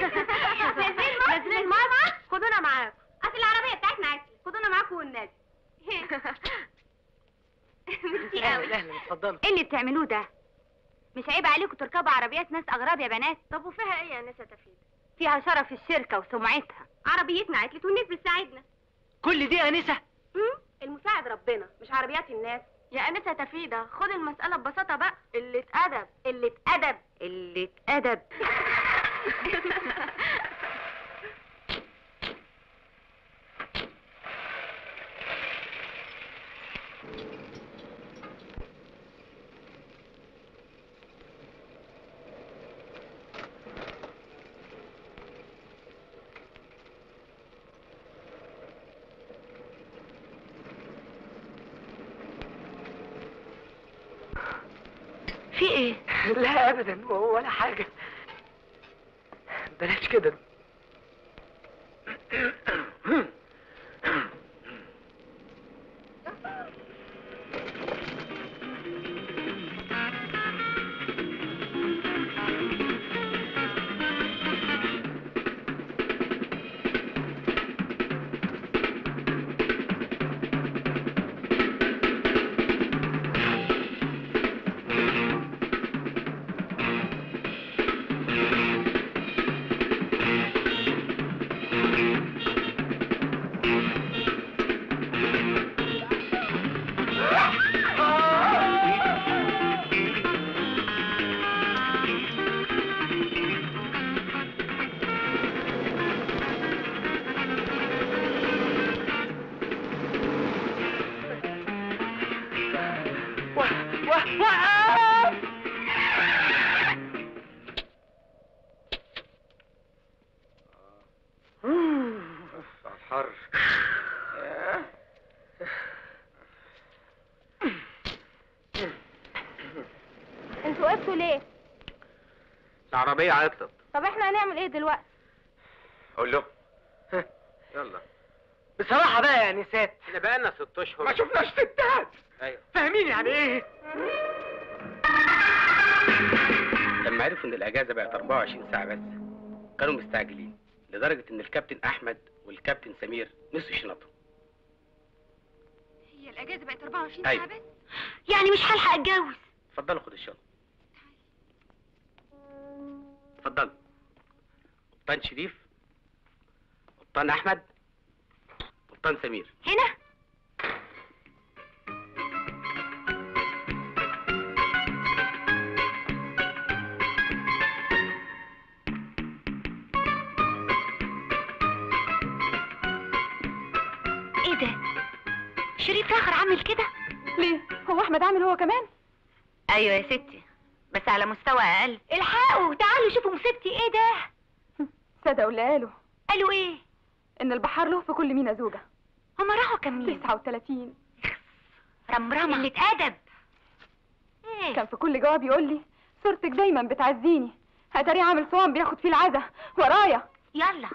نازلين مصر نازلين مصر خدونا معاكم اصل العربيه بتاعتنا عكس خدونا معاكم والناس ميرسي قوي اهلا اتفضلوا ايه اللي بتعملوه ده مش عيب عليكم تركبوا عربيات ناس اغراب يا بنات طب وفيها ايه يا ناس تفيد فيها شرف الشركه وسمعتها عربيتنا عطلت والناس بتساعدنا كل دي انسه امم المساعد ربنا مش عربيات الناس يا انسه تفيده خد المساله ببساطه بقى قله ادب قله ادب قله ادب في ايه لا ابدا ولا حاجه بلاش كده الحر انتوا وقفتوا ليه العربية عطلت طب احنا هنعمل ايه دلوقتي قول له يلا بصراحه بقى يا نسات احنا بقالنا ست اشهر ما شفناش ستات ايوه فاهمين يعني ايه لما عرفوا ان الاجازه بقت 24 ساعه بس كانوا مستعجلين لدرجه ان الكابتن احمد والكابتن سمير نسوا شنطهم هي الاجازه بقت 24 أيوة. ساعه بس يعني مش هلحق اتجوز اتفضلوا خد الشنطه اتفضلوا قبطان شريف قبطان احمد قبطان سمير هنا ايه ده شريف فاخر عامل كده ليه هو احمد عامل هو كمان ايوه يا ستي بس على مستوى اقل الحقوا تعالوا شوفوا مصيبتي ايه ده صدقوا اللي قالوا قالوا ايه ان البحار له في كل مينا زوجة هما راحوا كام مين 39 رمرمه قله ادب ايه كان في كل جواب يقول لي صورتك دايما بتعزيني اتاري عامل صوان بياخد فيه العزا ورايا يلا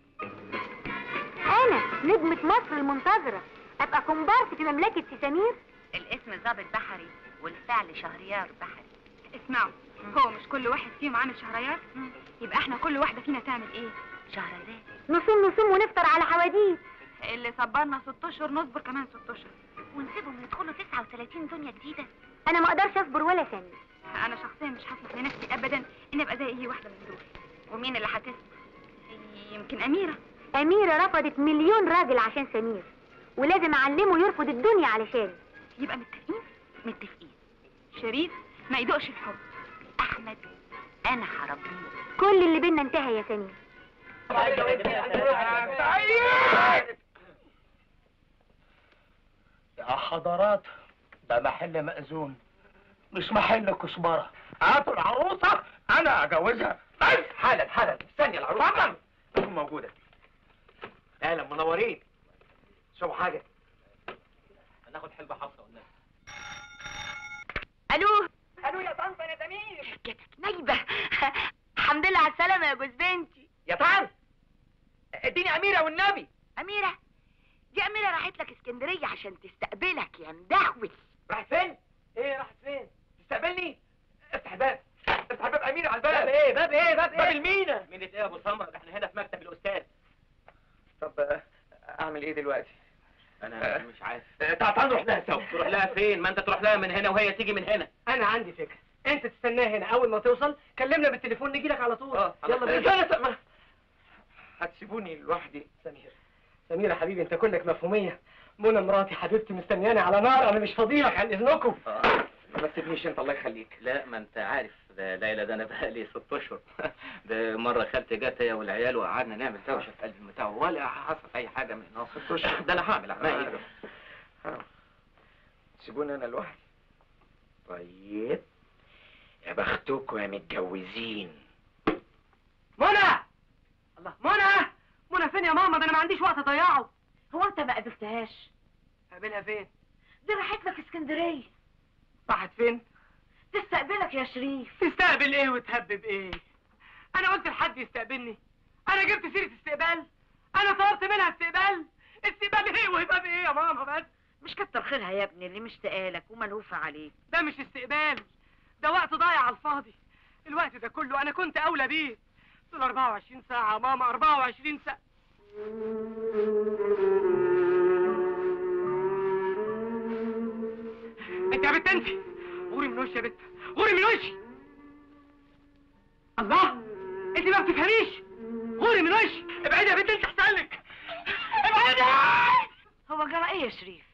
انا نجمة مصر المنتظرة ابقى كومبارس في مملكة سمير الاسم ظابط بحري والفعل شهريار بحري اسمعوا هو مش كل واحد فيهم عامل شهريار يبقى احنا كل واحدة فينا تعمل ايه شهريار نصوم نصوم ونفطر على حواديت اللي صبرنا ست اشهر نصبر كمان ست اشهر ونسيبهم يدخلوا 39 دنيا جديدة انا ما اقدرش اصبر ولا ثانية انا شخصيا مش هسمح لنفسي ابدا ان ابقى زي اي واحدة من دول ومين اللي هتسمع يمكن اميرة أميرة رفضت مليون راجل عشان سمير ولازم أعلمه يرفض الدنيا علشان يبقى متفقين متفقين شريف ما يدوقش الحب أحمد أنا هربيه كل اللي بينا انتهى يا سمير يا حضرات ده محل مأذون مش محل كزبرة هاتوا العروسة أنا أجوزها بس حالا حالا استني العروسه اتفضل تكون موجوده اهلا منورين شوفوا حاجه هناخد حلبة حفصة والناس ألو قالوا يا طنط انا سمير جاتك نايبة الحمد لله على السلامة يا جوز بنتي يا طعن اديني اميره والنبي أميرة دي أميرة راحت لك اسكندرية عشان تستقبلك يا مدهول راحت فين ايه راحت فين تستقبلني افتح الباب افتح الباب اميره على الباب ايه باب ايه باب باب المينا مين ايه يا ابو سمره ده احنا هنا في مكتب الاستاذ طب آه، اعمل ايه دلوقتي انا مش عارف تعال تعال نروح لها سوا تروح لها فين ما انت تروح لها من هنا وهي تيجي من هنا انا عندي فكره انت تستناها هنا اول ما توصل كلمنا بالتليفون نجي لك على طول اه يلا بينا استنى استنى هتسيبوني لوحدي سمير سمير يا حبيبي انت كلك مفهوميه منى مراتي حبيبتي مستنياني على نار انا مش فاضيلك عن اذنكم ما تسيبنيش انت الله يخليك لا ما انت عارف ده ليلى ده انا بقالي ست اشهر ده مره خالتي جت هي والعيال وقعدنا نعمل دوشه في قلب البتاع ولا حصل اي حاجه من نص ست اشهر ده انا هعمل اعمل ايه آه. سيبوني انا لوحدي طيب يا بختكم يا متجوزين منى الله منى منى فين يا ماما ده انا ما عنديش وقت اضيعه هو انت ما قابلتهاش قابلها فين دي راحت لك اسكندريه راحت فين تستقبلك يا شريف تستقبل ايه وتهبب ايه انا قلت لحد يستقبلني انا جبت سيره استقبال انا طلبت منها استقبال استقبال ايه وهباب ايه يا ماما بس مش كتر خيرها يا ابني اللي مشتاقه لك وملهوفه عليك ده مش استقبال ده وقت ضايع على الفاضي الوقت ده كله انا كنت اولى بيه دول 24 ساعه يا ماما 24 ساعه انت يا بنت انت غوري من وشي يا بنت غوري من وشي الله انت ما بتفهميش غوري من وشي ابعدي يا بنت انت احسن لك ابعدي هو جرى ايه يا شريف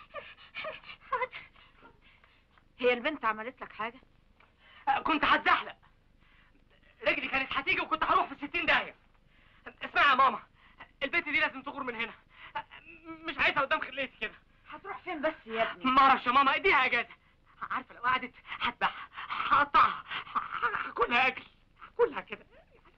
هي البنت عملت لك حاجه كنت هتزحلق رجلي كانت هتيجي وكنت هروح في 60 داهيه اسمعي يا ماما البنت دي لازم تغور من هنا مش عايزها قدام خليتي كده هتروح فين بس يا ابني ما اعرفش يا ماما اديها اجازه عارفه لو قعدت هذبحها هقطعها هاكلها اكل هاكلها كده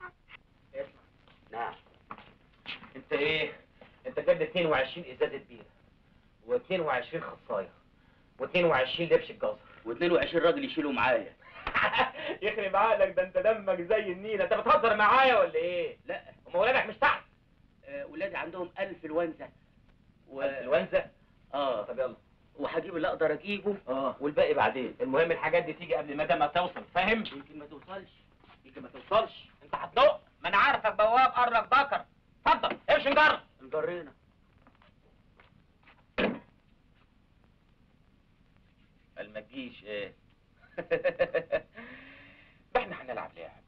نعم انت ايه انت جايب لي 22 ازازه بيره و22 خصايه و22 لبش الجزر و22 راجل يشيلوا معايا يخرب عقلك ده انت دمك زي النيل انت بتهزر معايا ولا ايه لا هم ولادك مش تحت آه، ولادي عندهم ألف الونزه و... الوانزه اه طب يلا وهجيب اللي اقدر اجيبه اه والباقي بعدين المهم الحاجات دي تيجي قبل ما ده ما توصل فاهم يمكن ما توصلش يمكن ما توصلش انت هتدق ما انا عارفك بواب قرك ذكر اتفضل امشي نجرب انضرينا قال ما تجيش ايه ده احنا هنلعب لعب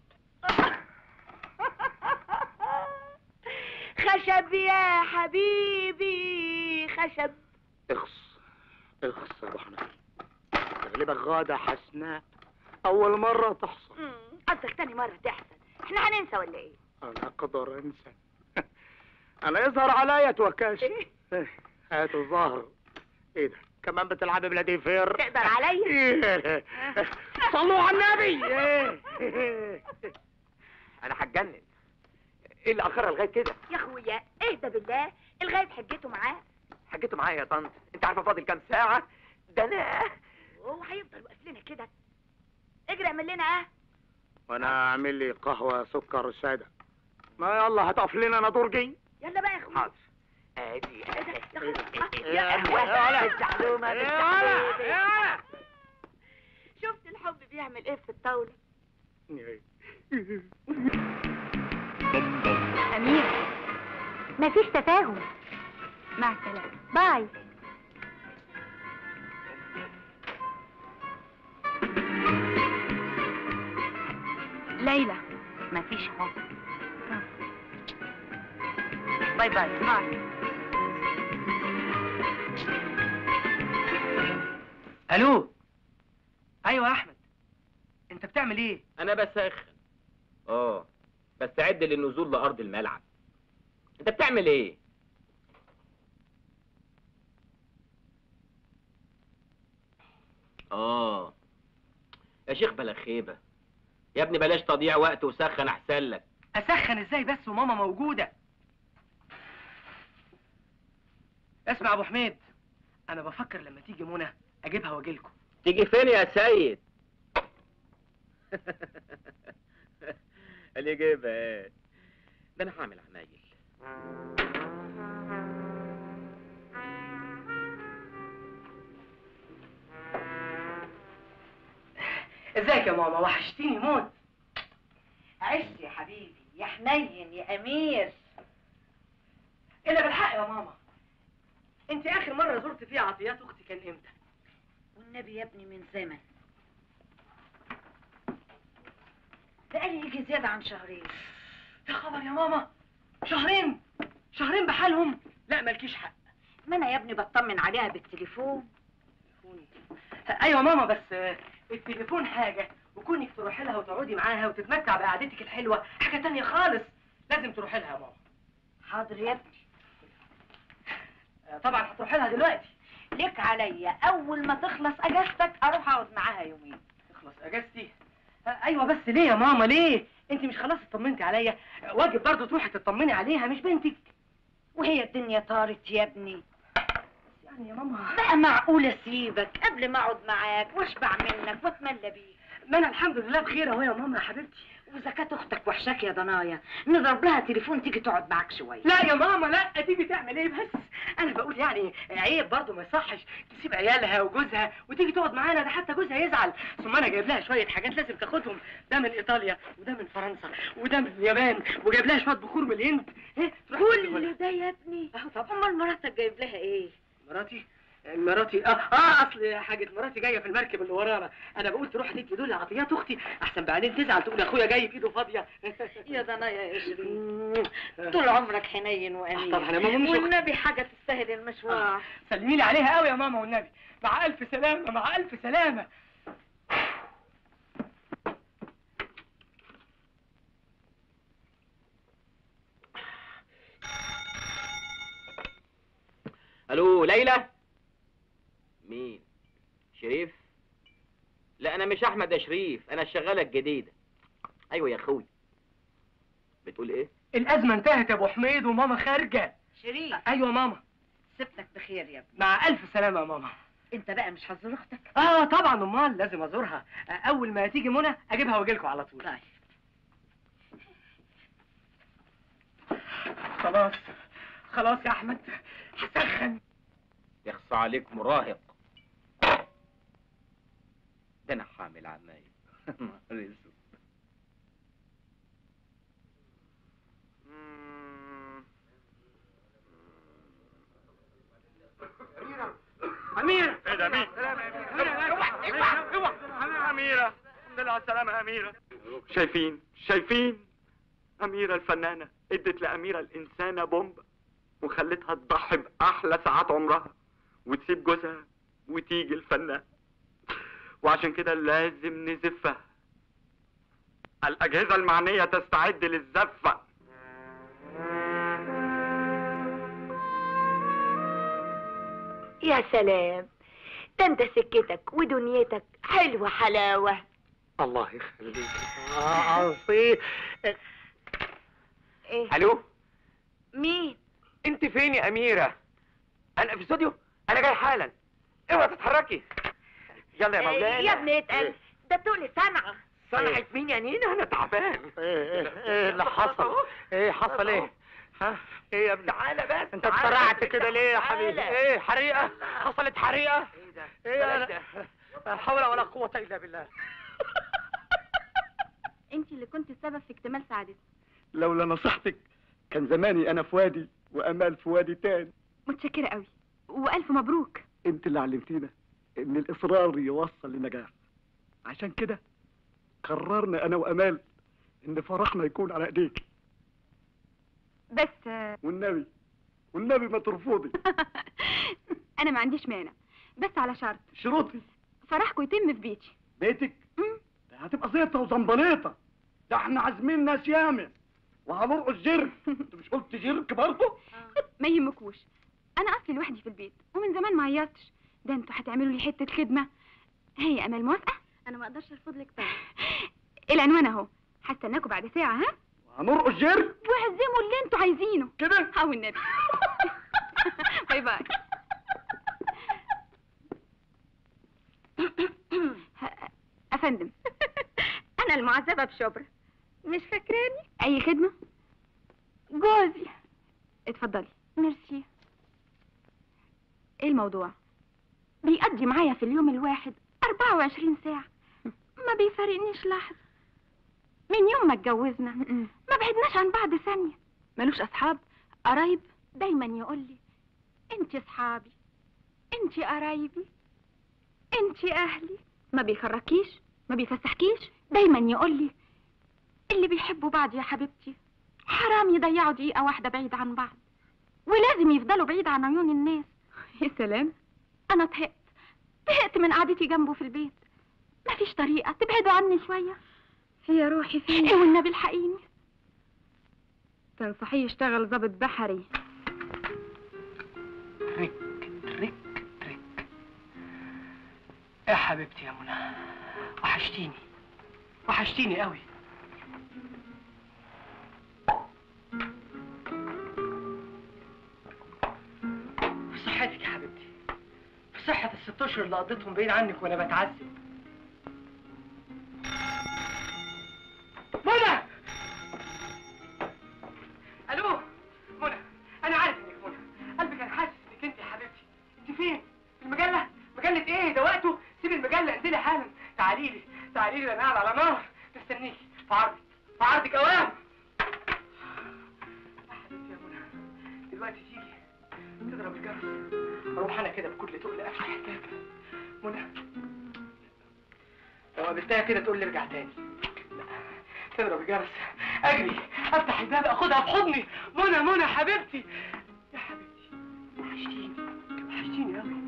خشب يا حبيبي خشب اخص اخص يا ابو حنفي تغلبك غادة حسناء اول مرة تحصل مم، قصدك تاني مرة تحصل احنا هننسى ولا ايه انا اقدر انسى انا يظهر عليا توكاش هات الظهر ايه ده كمان بتلعبي بلادي فير تقدر عليا إيه. صلوا على النبي إيه. انا هتجنن ايه اللي اخرها لغايه كده يا اخويا اهدى بالله الغايب حجته معاه حكيته معايا يا طنط انت عارفه فاضل كام ساعه ده انا وهو هيفضل واقف لنا كده اجري اعمل لنا اه وانا اعمل لي قهوة سكر سادة ما يلا هتقف لنا انا درجي يلا بقى يا اخويا حاضر ادي ايه ده يا أخويا. إيه يا ده؟ قهوة إيه ده؟ بالزحلومة إيه ده؟ بالزحلومة. إيه ده؟ شفت الحب بيعمل ايه في الطاولة أمير مفيش تفاهم مع السلامة باي ليلى مفيش حب باي باي باي الو ايوه يا احمد انت بتعمل ايه انا بسخن اه بستعد للنزول لارض الملعب انت بتعمل ايه اه يا شيخ بلا خيبه يا ابني بلاش تضييع وقت وسخن احسن لك اسخن ازاي بس وماما موجوده اسمع يا ابو حميد انا بفكر لما تيجي منى اجيبها واجيلكم تيجي فين يا سيد اللي جايبها ده انا هعمل عمايل ازيك يا ماما وحشتيني موت عشت يا حبيبي يا حنين يا امير الا بالحق يا ماما انت اخر مره زرت فيها عطيات اختي كان امتى والنبي يا ابني من زمن بقالي يجي زيادة عن شهرين يا خبر يا ماما شهرين شهرين بحالهم لا مالكيش حق ما انا يا ابني بطمن عليها بالتليفون ايوه ماما بس آه، التليفون حاجه وكونك تروحي لها وتقعدي معاها وتتمتع بقعدتك الحلوه حاجه تانية خالص لازم تروحي لها يا ماما حاضر يا ابني آه، طبعا هتروحي لها دلوقتي ليك عليا اول ما تخلص اجازتك اروح اقعد معاها يومين تخلص اجازتي آه، ايوه بس ليه يا ماما ليه انت مش خلاص اطمنتي عليا آه، واجب برضه تروحي تطمني عليها مش بنتك وهي الدنيا طارت يا ابني يعني يا ماما بقى معقول اسيبك قبل ما اقعد معاك واشبع منك واتملى بيك ما انا الحمد لله بخير اهو يا ماما يا حبيبتي واذا كانت اختك وحشاك يا ضنايا نضرب لها تليفون تيجي تقعد معاك شويه لا يا ماما لا تيجي تعمل ايه بس انا بقول يعني عيب برضه ما يصحش تسيب عيالها وجوزها وتيجي تقعد معانا ده حتى جوزها يزعل ثم انا جايب لها شويه حاجات لازم تاخدهم ده من ايطاليا وده من فرنسا وده من اليابان وجايب لها شويه بخور من الهند ايه تروح كل ده يا ابني اه طبعا امال مراتك جايب لها ايه مراتي مراتي اه اه اصل حاجه مراتي جايه في المركب اللي ورانا انا بقول تروح تدي دول عطيات اختي احسن بعدين تزعل تقول اخويا جاي بايده فاضيه يا ضنايا يا شيرين طول عمرك حنين وامين طبعا يا ماما مش والنبي حاجه تستاهل المشوار سلمي لي عليها قوي يا ماما والنبي مع الف سلامه مع الف سلامه الو ليلى مين شريف لا انا مش احمد يا شريف انا الشغاله الجديده ايوه يا اخوي بتقول ايه الازمه انتهت يا ابو حميد وماما خارجه شيرين ايوه ماما سبتك بخير يا ابني مع الف سلامه يا ماما انت بقى مش هتزور اختك اه طبعا امال لازم ازورها آه، اول ما تيجي منى اجيبها واجي لكم على طول طيب خلاص خلاص يا احمد هسخن يخص عليك مراهق ده انا حامل عمايل نهار اسود. أميرة ايه ده مين؟ اوعى اوعى اوعى أنا أميرة الحمد لله على السلامة يا أميرة شايفين شايفين أميرة الفنانة ادت لأميرة الإنسانة بومبا وخلتها تضحي بأحلى ساعات عمرها وتسيب جوزها وتيجي الفنان وعشان كده لازم نزفها الأجهزة المعنية تستعد للزفة يا سلام ده انت سكتك ودنيتك حلوة حلاوة الله يخليك عصي ايه الو مين انت فين يا اميره انا في استوديو انا جاي حالا اوعي تتحركي يلا يا مولانا يا ابني اتقل ده تقول صنعة صنعت مين يا نينا انا تعبان ايه ايه اللي حصل ايه حصل ايه ها ايه يا ابني تعالى بس انت اتسرعت كده ليه يا حبيبي ايه حريقه حصلت حريقه ايه ده ايه انا لا حول ولا قوه الا بالله انت اللي كنت السبب في اكتمال سعادتي لولا نصيحتك كان زماني انا في وادي وامال في وادي تاني متشكرة قوي والف مبروك انت اللي علمتينا ان الاصرار يوصل لنجاح عشان كده قررنا انا وامال ان فرحنا يكون على ايديك بس آه، والنبي والنبي ما ترفضي انا ما عنديش مانع بس على شرط شروطي فرحكم يتم في بيتي بيتك مم. ده هتبقى زيطه وزنبليطه ده احنا عازمين ناس ياما وهنرقص جرك انت مش قلت جرك برضه ما يهمكوش انا اصلي لوحدي في البيت ومن زمان ما عيطتش ده انتوا هتعملوا لي حته خدمه هي امل موافقه انا ما اقدرش ارفض لك طبعا العنوان اهو هستناكوا بعد ساعه ها وهنرقص جرك واعزموا اللي انتوا عايزينه كده او النبي باي باي افندم انا المعذبة بشبرا مش فاكراني اي خدمه جوزي اتفضلي ميرسي ايه الموضوع بيقضي معايا في اليوم الواحد 24 ساعة ما بيفارقنيش لحظة من يوم ما اتجوزنا ما بعدناش عن بعض ثانية ملوش أصحاب قرايب دايما يقول لي انت اصحابي انت قرايبي انت اهلي ما بيخرجكيش ما بيفسحكيش دايما يقول لي اللي بيحبوا بعض يا حبيبتي حرام يضيعوا دقيقة واحدة بعيد عن بعض ولازم يفضلوا بعيد عن عيون الناس يا سلام انا طهقت طهقت من قعدتي جنبه في البيت مفيش طريقة تبعدوا عني شوية يا روحي فين ايه والنبي الحقيني تنصحيه يشتغل ضابط بحري تريك تريك تريك يا حبيبتي يا منى وحشتيني وحشتيني قوي في صحتك يا حبيبتي في صحة الست اشهر اللي قضيتهم بعيد عنك وانا بتعذب منى الو منى انا عارف انك منى قلبي كان حاسس انك انت يا حبيبتي انت فين في المجله مجله ايه ده وقته سيب المجله انزلي حالا تعالي لي تعالي لي ده انا قاعد على نار مستنيكي في عرضك في عرضك اوام يا حبيبتي يا منى دلوقتي تيجي تضرب الجرس اروح انا كده بكل تقل افتح الباب منى لو قابلتها كده تقول لي ارجع تاني لا تضرب الجرس اجري افتح الباب اخدها في حضني منى منى حبيبتي يا حبيبتي وحشتيني وحشتيني قوي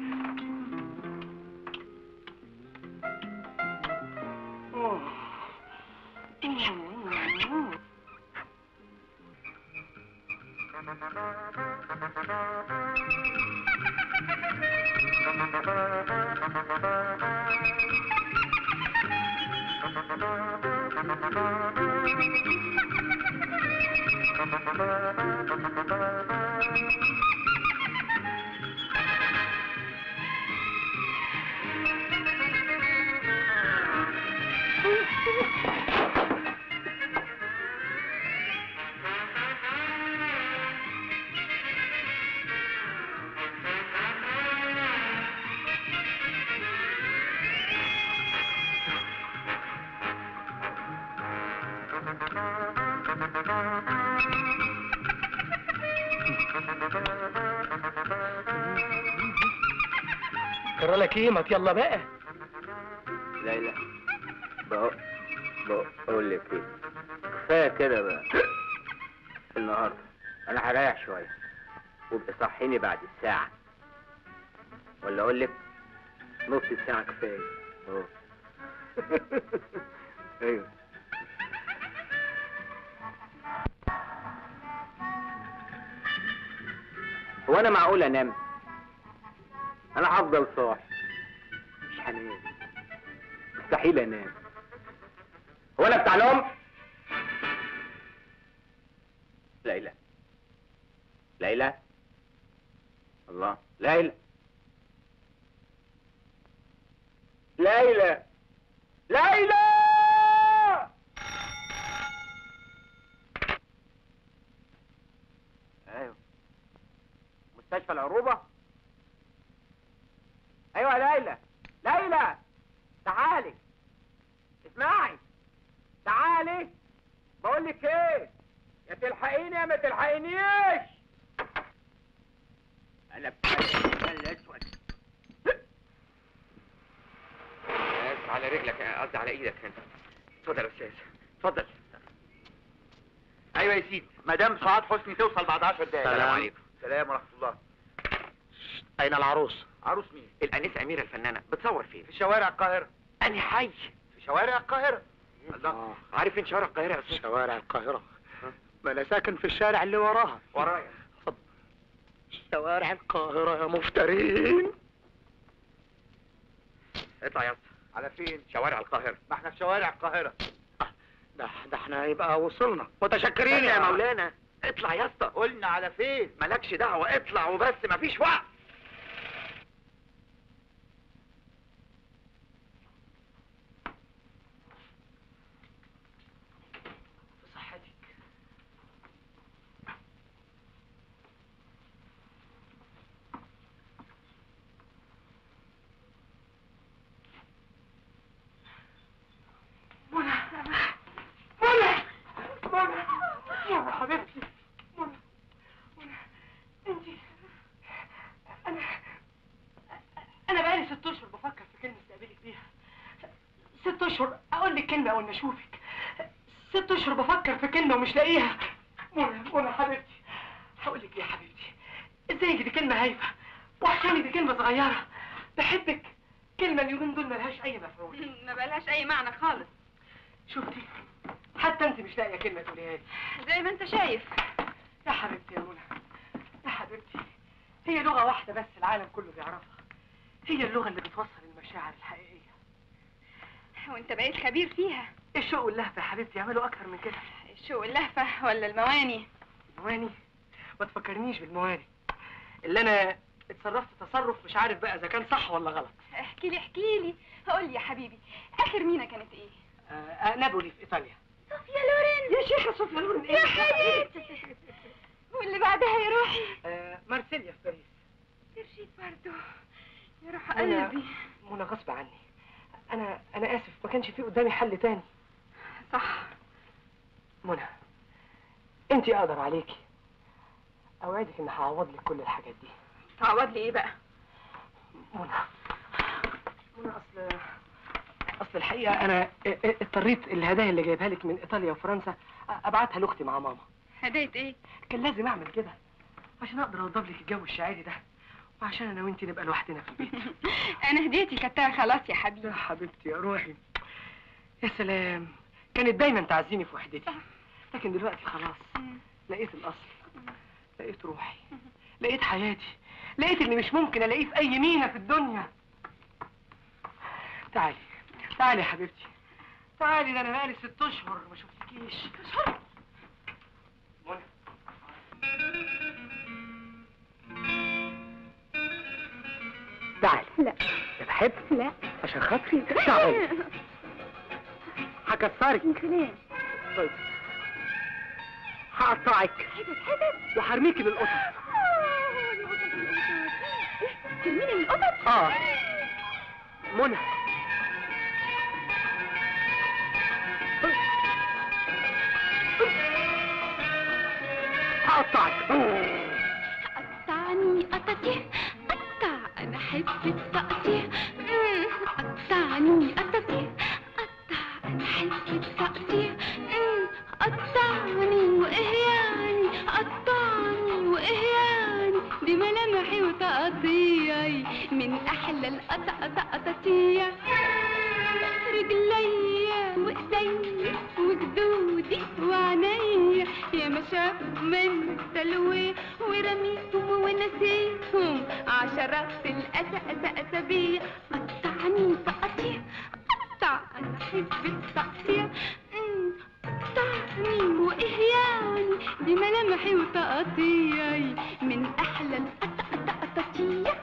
جرى لك ايه ما يلا بقى ليلى بقول بقول لك ايه كفايه كده بقى النهارده انا هريح شويه وابقى صحيني بعد الساعه ولا اقول لك نص ساعه كفايه أهو. ايوه هو انا معقول انام انا هفضل صاحي مش هنام مستحيل انام هو انا بتاع نوم ليلى ليلى الله ليلى ليلى ليلى ايوه مستشفى العروبه ايوه يا ليلى ليلى تعالي اسمعي تعالي بقول لك ايه يا تلحقيني يا ما تلحقينيش انا بتاعي الاسود اسف على رجلك قصدي على ايدك انت اتفضل يا استاذ اتفضل ايوه يا سيدي مدام سعاد حسني توصل بعد 10 دقايق السلام عليكم. سلام ورحمه الله اين العروس عروس مين الانسه اميره الفنانه بتصور فين في شوارع القاهره اني حي في شوارع القاهره الله عارف فين شوارع القاهره يا استاذ شوارع القاهرة ما أنا ساكن في الشارع اللي وراها ورايا شوارع القاهرة يا مفترين اطلع يا اسطى على فين شوارع القاهره ما احنا في شوارع القاهره ده ده احنا هيبقى وصلنا متشكرين استنى يا مولانا اطلع يا اسطى قلنا على فين مالكش دعوه اطلع وبس مفيش وقت في صحتك منى منى منى منى حبيبتي منى منى انت انا انا بقالي ست اشهر بفكر في كلمه استقبلك بيها ست اشهر اقول لك كلمه اول ما اشوفك ست اشهر بفكر في كلمه ومش لاقيها منى منى حبيبتي هقول لك ايه يا حبيبتي ازاي دي كلمه هايفه وحشاني دي كلمه صغيره بحبك كلمه اليومين دول ملهاش اي مفعول ما بقالهاش اي معنى خالص شفتي حتى انت مش لاقيه كلمه تقوليها لي زي ما انت شايف يا حبيبتي يا منى يا حبيبتي هي لغه واحده بس العالم كله بيعرفها هي اللغه اللي بتوصل المشاعر الحقيقيه وانت بقيت خبير فيها الشوق واللهفه يا حبيبتي يعملوا اكتر من كده الشوق اللهفة ولا المواني المواني ما تفكرنيش بالمواني اللي انا اتصرفت تصرف مش عارف بقى اذا كان صح ولا غلط احكي لي احكي لي هقول لي يا حبيبي اخر مينا كانت ايه آه آه نابولي في ايطاليا صوفيا لورين يا شيخه صوفيا لورين ايه يا حبيبتي واللي بعدها يا روحي آه مارسيليا في باريس ترشيد برضو يا روح أنا- قلبي منى غصب عني انا انا اسف ما كانش في قدامي حل تاني صح منى انت اقدر عليكي اوعدك ان هعوض لك كل الحاجات دي تعوض لي ايه بقى منى منى اصل اصل الحقيقه انا ا- ا- اضطريت الهدايا اللي جايبها لك من ايطاليا وفرنسا أ- ابعتها لاختي مع ماما هداية ايه كان لازم اعمل كده عشان اقدر اوضب لك الجو الشاعري ده وعشان انا وانت نبقى لوحدنا في البيت انا هديتي خدتها خلاص يا يا حبيبي حبيبتي يا روحي يا سلام كانت دايما تعزيني في وحدتي لكن دلوقتي خلاص لقيت الاصل لقيت روحي لقيت حياتي لقيت اللي مش ممكن الاقيه في اي مينا في الدنيا تعالي تعالي يا حبيبتي تعالي ده انا بقالي ست اشهر ما شفتكيش منى تعالي لا يا بحب لا عشان خاطري تعالي هكسرك خلال طيب هقطعك حتت حتت وهرميكي للقطط ترميني من القطط اه منى هقطعك قطعني قطتي قطع انا احب التقطيع مم. قطعني قطتي قطع انا احب التقطيع مم. قطعني واهياني قطعني واهياني دي ملامحي وتقطيعي من احلى القطع قطتي رجليا وايديا وجدودي وعينيا يا ما شاف من التلويه ورميتهم ونسيتهم عشرات الأسى أسى أسابيع قطعني تقطيع قطع أنا أحب التقطيع أمم، قطعني وإهياني دي ملامحي وتقطيعي من أحلى القطع قطتيع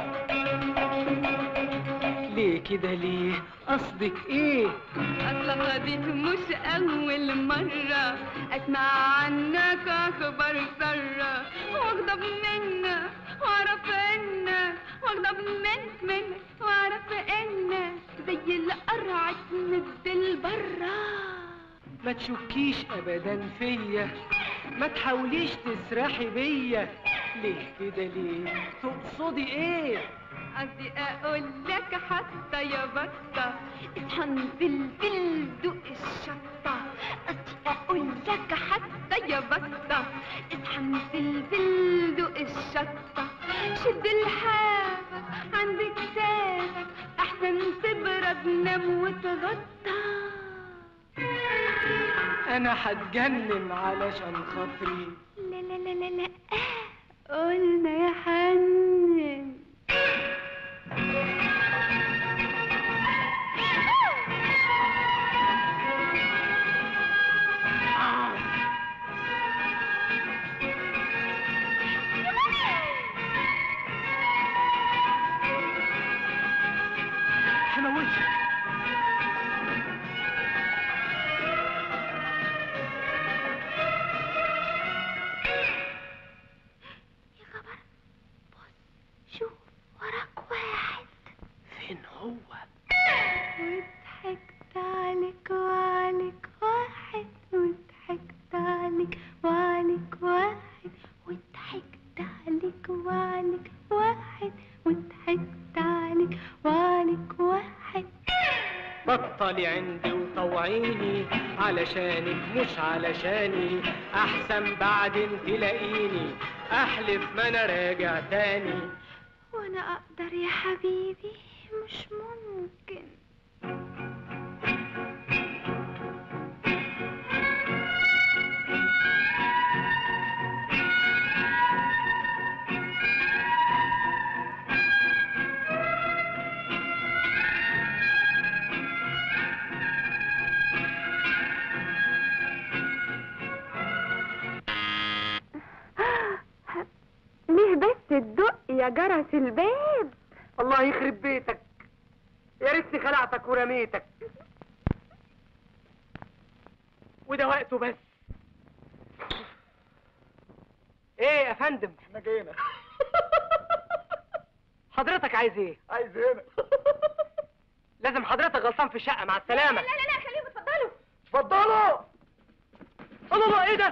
ليه كده ليه قصدك ايه أصلا دي مش أول مرة أسمع عنك أخبار سارة وأغضب منك وأعرف إنك وأغضب منك منك وأعرف إنك زي القرعة تمد البرة ما تشكيش ابدا فيا ما تحاوليش تسرحي بيا ليه كده ليه تقصدي ايه قصدي أقول لك حتى يا بطة اصحى انزل دوق الشطة قصدي أقول لك حتى يا بطة اصحى انزل دوق الشطة شد الحافة عند كتافك أحسن تبرد نام وتغطى انا هتجنن علشان خاطري لا لا لا لا لا قلنا يا حنن هموتك يا خبر بص تعالي عندي وطوعيني علشانك مش علشاني احسن بعدين تلاقيني احلف ما انا راجع تاني وانا اقدر يا حبيبي مش ممكن ليه بس تدق يا جرس الباب الله يخرب بيتك يا ريتني خلعتك ورميتك وده وقته بس ايه يا فندم احنا جينا حضرتك عايز ايه عايز هنا لازم حضرتك غلطان في الشقه مع السلامه لا لا خليهم اتفضلوا اتفضلوا الله الله ايه ده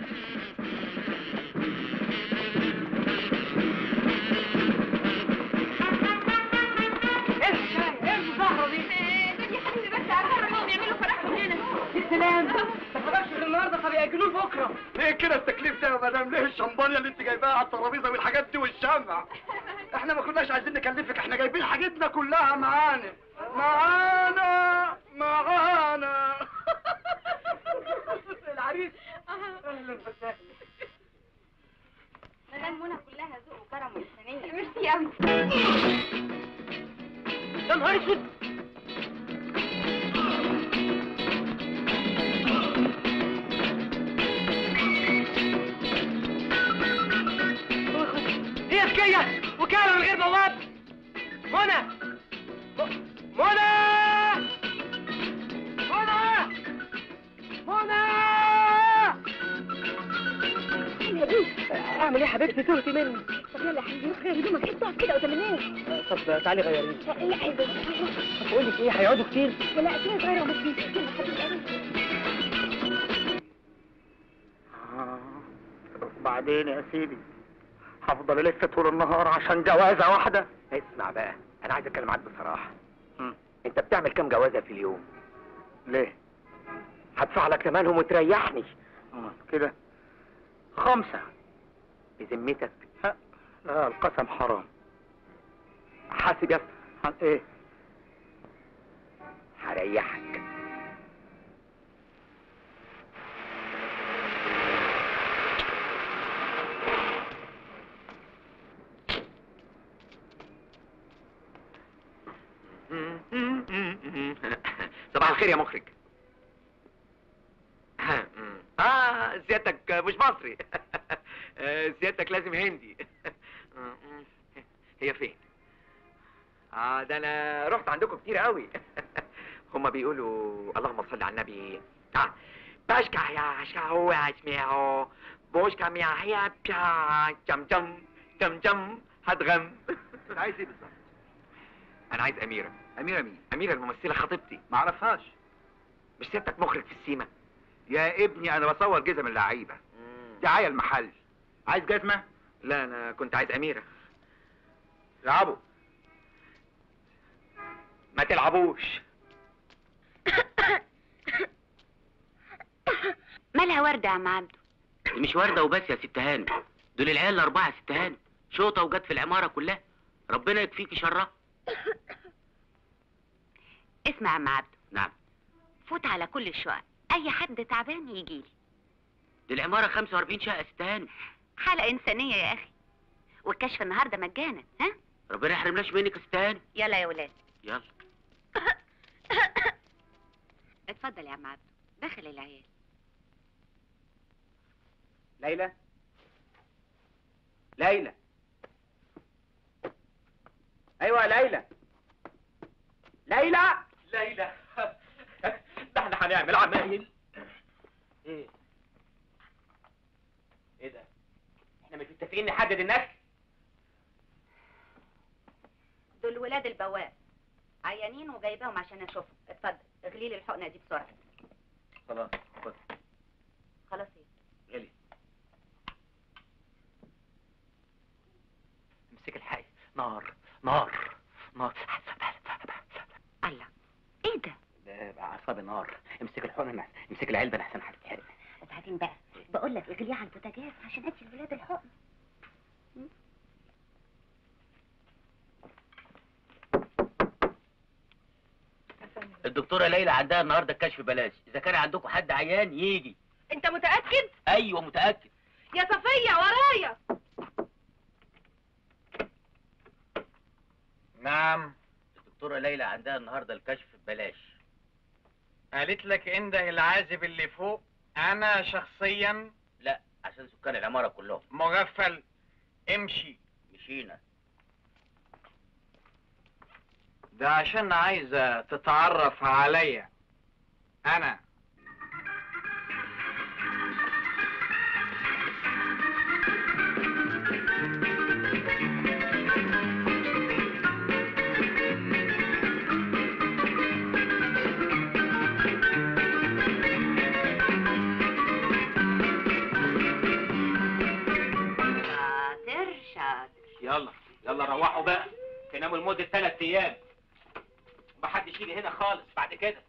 ايه الحكايه ايه المظاهره دي يا حبيبي بس اقرر انهم يعملوا فرحهم هنا يا سلام ما حضرش غير النهارده طب ياجلوه لبكره ليه كده التكليف ده يا مدام ليه الشمبانيا اللي انت جايباها على الترابيزه والحاجات دي والشمع احنا ما كناش عايزين نكلفك احنا جايبين حاجتنا كلها معانا معانا معانا العريس اهلا وسهلا مدام منى كلها ذوق وكرم وإنسانية ميرسي قوي يا نهار اسود ايه حكايه وكاله من غير بواب منى م- منى منى منى اعمل ايه يا حبيبتي تهتي مني طب يلا يا حبيبي روح غير هدومك انت تقعد كده قدام الناس طب تعالي غيريني لا حبيبي بقول لك ايه هيقعدوا كتير لا كده صغيره ومش يلا حبيبي قوي بعدين يا سيدي هفضل الف طول النهار عشان جوازه واحده اسمع بقى انا عايز اتكلم معاك بصراحه مم. انت بتعمل كام جوازه في اليوم ليه هدفع لك ثمنهم وتريحني آه، كده خمسه بذمتك ها، لا القسم حرام حاسب يا اسطى عن ايه هريحك صباح الخير يا مخرج اه سيادتك مش مصري سيادتك لازم هندي هي فين اه ده انا رحت عندكم كتير قوي هما بيقولوا اللهم صل على النبي اه باشكا يا شاو اسمعوا بوشكا ميا هيا بيا جم جم جم جم هتغم انت عايز ايه بالظبط انا عايز اميره اميره مين اميره الممثله خطيبتي ما اعرفهاش مش سيادتك مخرج في السيما يا ابني انا بصور جزم اللعيبه دعايه المحل عايز جزمه لا انا كنت عايز اميره لعبوا ما تلعبوش مالها وردة يا عم عبده دي مش وردة وبس يا ست هانم دول العيال الأربعة يا ست هانم شوطة وجت في العمارة كلها ربنا يكفيكي شرها اسمع يا عم عبده نعم فوت على كل الشقق اي حد تعبان يجيلي دي العمارة 45 شقة يا ست هانم حالة انسانية يا اخي والكشف النهارده مجانا ها ربنا يحرمناش منك يا ست هانم يلا يا ولاد يلا اتفضل يا عم عبده دخل العيال ليلى ليلى ايوه ليلى ليلى ليلى ده احنا هنعمل عمايل ايه ايه ده احنا مش متفقين نحدد النسل دول ولاد البواب عيانين وجايباهم عشان اشوفهم اتفضل اغلي لي الحقنه دي بسرعه خلاص خد خلاص ايه غلي امسك الحي نار نار نار الله ايه ده ده اعصابي نار امسك الحقنه امسك العلبه لحسن هتتحرق وبعدين بقى بقول لك اغليه على البوتاجاز عشان ادي الولاد الحقن الدكتوره ليلى عندها النهارده الكشف بلاش اذا كان عندكم حد عيان يجي انت متاكد ايوه متاكد يا صفيه ورايا نعم الدكتوره ليلى عندها النهارده الكشف ببلاش قالت لك انده العازب اللي فوق انا شخصيا لا عشان سكان العماره كلهم مغفل امشي مشينا ده عشان عايزة تتعرف عليا انا شاطر شاطر يلا يلا روحوا بقى تناموا لمده ثلاث ايام ومحدش يجي هنا خالص بعد كده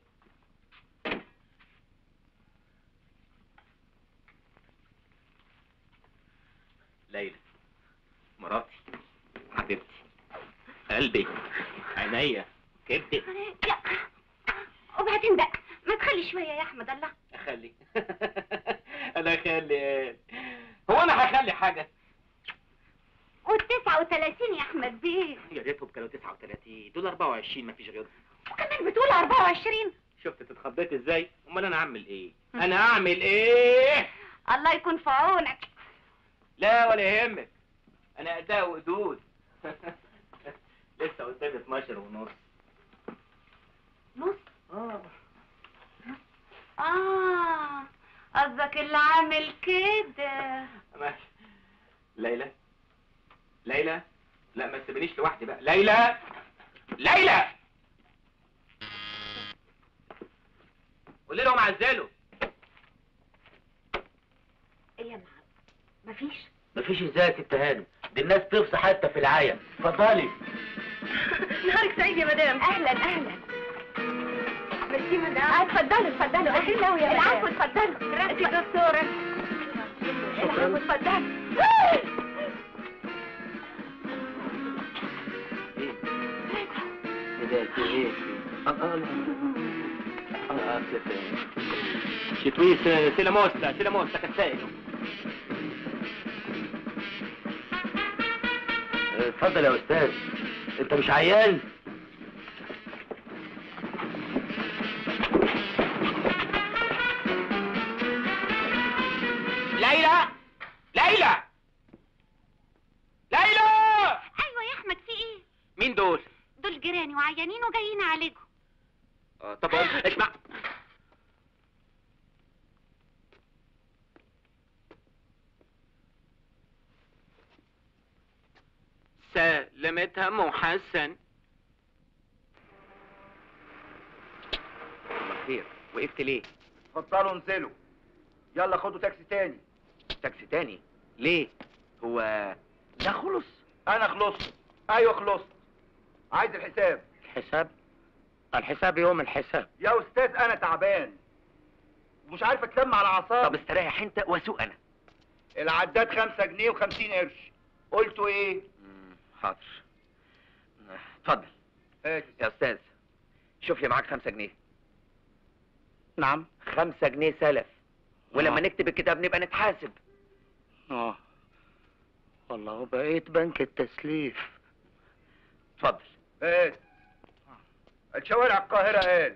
ليلى مراتي حبيبتي قلبي عينيا كبدي لا وبعدين بقى ما تخلي شويه يا احمد الله اخلي انا اخلي هو انا هخلي حاجه والتسعة وثلاثين يا احمد بيه يا ريتهم كانوا 39 دول 24 مفيش غيرهم وكمان بتقول اربعة وعشرين شفت اتخضيت ازاي امال انا اعمل ايه انا اعمل ايه الله يكون في عونك لا ولا يهمك انا اداء وقدود لسه قدامي 12 ونص نص اه اه قصدك اللي عامل كده ماشي ليلى ليلى لا ما تسيبنيش لوحدي بقى ليلى ليلى قولي لهم عزلوا ايه يا معلم مفيش مفيش ازاي يا ست هانم دي الناس تفصح حتى في العايه اتفضلي نهارك سعيد يا مدام اهلا اهلا ميرسي مدام اتفضلوا اتفضلوا اهلا قوي يا العفو اتفضلوا انت دكتوره العفو اتفضلوا ايه ده في ايه شتوي سيلاموستا سيلاموستا كسائل اتفضل يا استاذ انت مش عيان ليلى ليلى ليلى ايوه يا احمد في ايه مين دول دول جيراني وعيانين وجايين عليكم آه، طب أقول- اسمع سلمتها محسن الله خير وقفت ليه اتفضلوا انزلوا يلا خدوا تاكسي تاني تاكسي تاني ليه هو ده خلص انا خلصت ايوه خلصت عايز الحساب الحساب الحساب يوم الحساب يا استاذ انا تعبان ومش عارف اتلم على طب اعصابي استريح انت واسوق انا العداد خمسة جنيه وخمسين قرش قلتوا ايه مم، حاضر اتفضل هات يا استاذ شوف لي معاك خمسة جنيه نعم خمسة جنيه سلف ولما نكتب الكتاب نبقى نتحاسب اه والله بقيت بنك التسليف اتفضل هات الشوارع القاهرة قال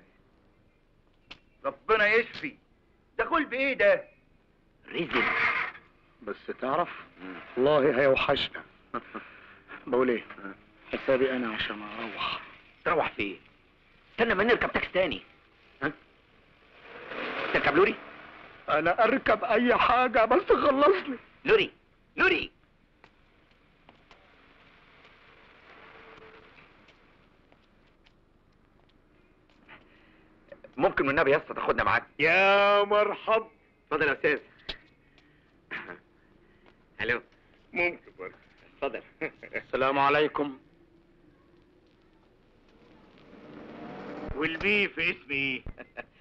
ربنا يشفي ده كل بايه ده رزق بس تعرف والله هيوحشنا بقول ايه حسابي انا عشان اروح تروح فين استنى ما نركب تاكسي تاني ها تركب لوري انا اركب اي حاجة بس خلصني لوري لوري ممكن والنبي يا اسطى تاخدنا معاك يا مرحب اتفضل يا استاذ الو ممكن برضه اتفضل السلام عليكم والبي في اسمي ايه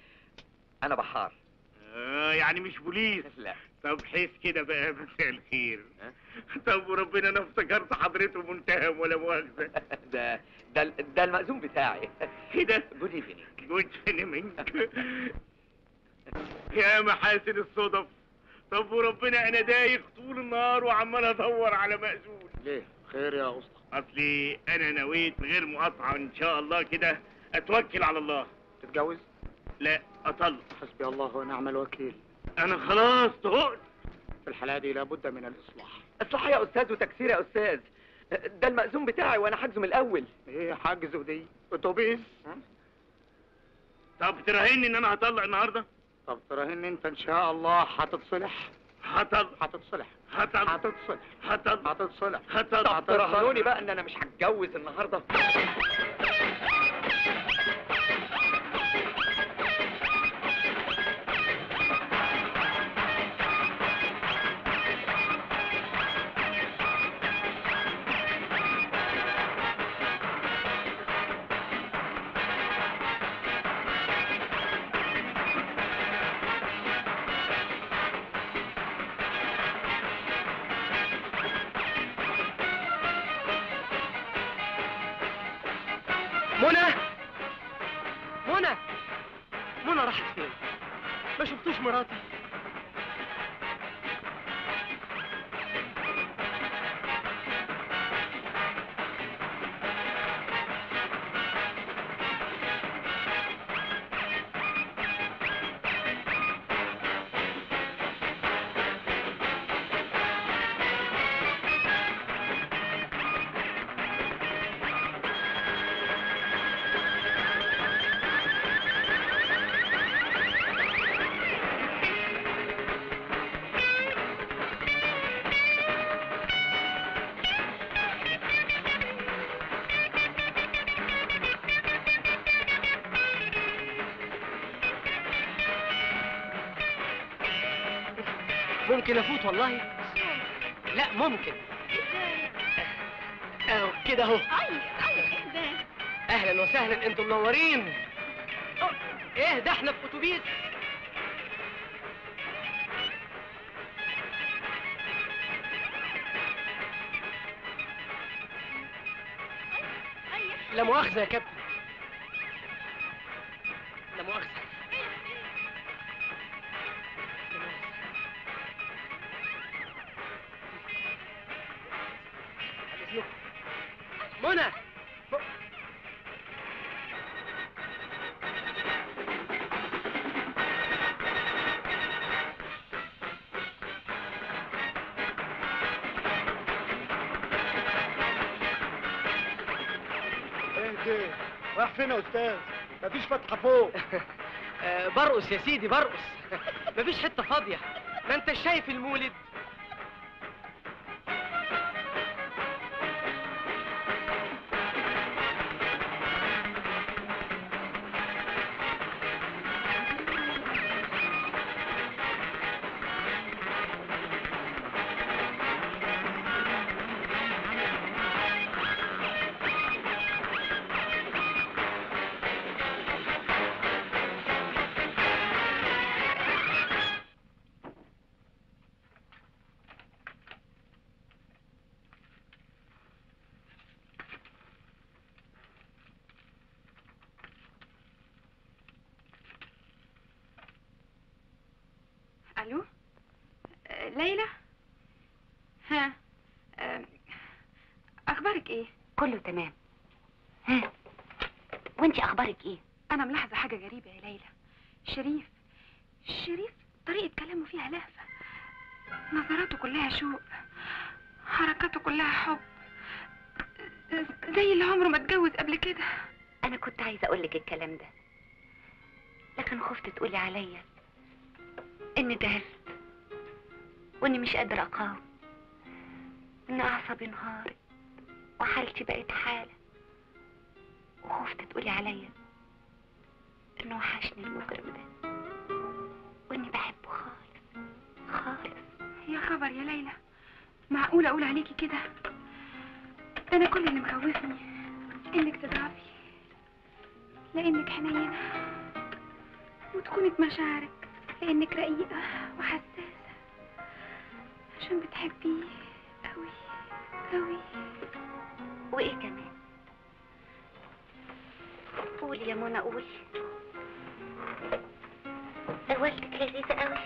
انا بحار آه يعني مش بوليس لا طب حس كده بقى مساء الخير ها؟ طب وربنا انا افتكرت حضرته متهم ولا مؤاخذة ده ده ده المأذون بتاعي كده جود ايفنينج جود فينيمينج يا محاسن الصدف طب وربنا انا دايخ طول النهار وعمال ادور على مأذون ليه خير يا اسطى اصلي انا نويت من غير مقاطعة ان شاء الله كده اتوكل على الله تتجوز لا اطلق حسبي الله ونعم الوكيل انا خلاص طهقت في الحالة دي لابد من الإصلاح اصلاح يا استاذ وتكسير يا استاذ ده المأذون بتاعي وانا حاجزه من الاول ايه حاجز ودي اتوبيس طب تراهني ان انا هطلق النهارده طب تراهن انت ان شاء الله هتتصلح هطلق هتتصلح هطلق هتتصلح هطلق هتتصلح هطلق طب تراهنوني بقى ان انا مش هتجوز النهارده منى منى منى راحت فين ما شفتوش مراتي ممكن افوت والله لا ممكن اهو كده اهو اهلا وسهلا انتم منورين ايه ده احنا في اتوبيس لا مؤاخذة يا كابتن لا مؤاخذة لا مؤاخذة. على إذنكم. منى م- ايه ده رايح فين يا استاذ مفيش فتحة فوق آه، برقص يا سيدي برقص مفيش حتة فاضية ما انت شايف المولد الو آه، ليلى ها آه، اخبارك ايه كله تمام ها وانتي اخبارك ايه انا ملاحظه حاجه غريبه يا ليلى شريف شريف طريقه كلامه فيها لهفه نظراته كلها شوق حركاته كلها حب زي اللي عمره ما اتجوز قبل كده انا كنت عايزه اقول لك الكلام ده لكن خفت تقولي عليا اني دهست واني مش قادره اقاوم ان اعصابي انهارت وحالتي بقت حاله وخفت تقولي عليا انه وحشني المجرم ده واني بحبه خالص خالص يا خبر يا ليلى معقوله اقول عليكي كده ده انا كل اللي مخوفني انك تضعفي لانك حنينه وتكوني بمشاعرك لانك رقيقة وحساسة عشان بتحبيه قوي قوي وايه كمان قولي يا منى قولي والدك لذيذة قوي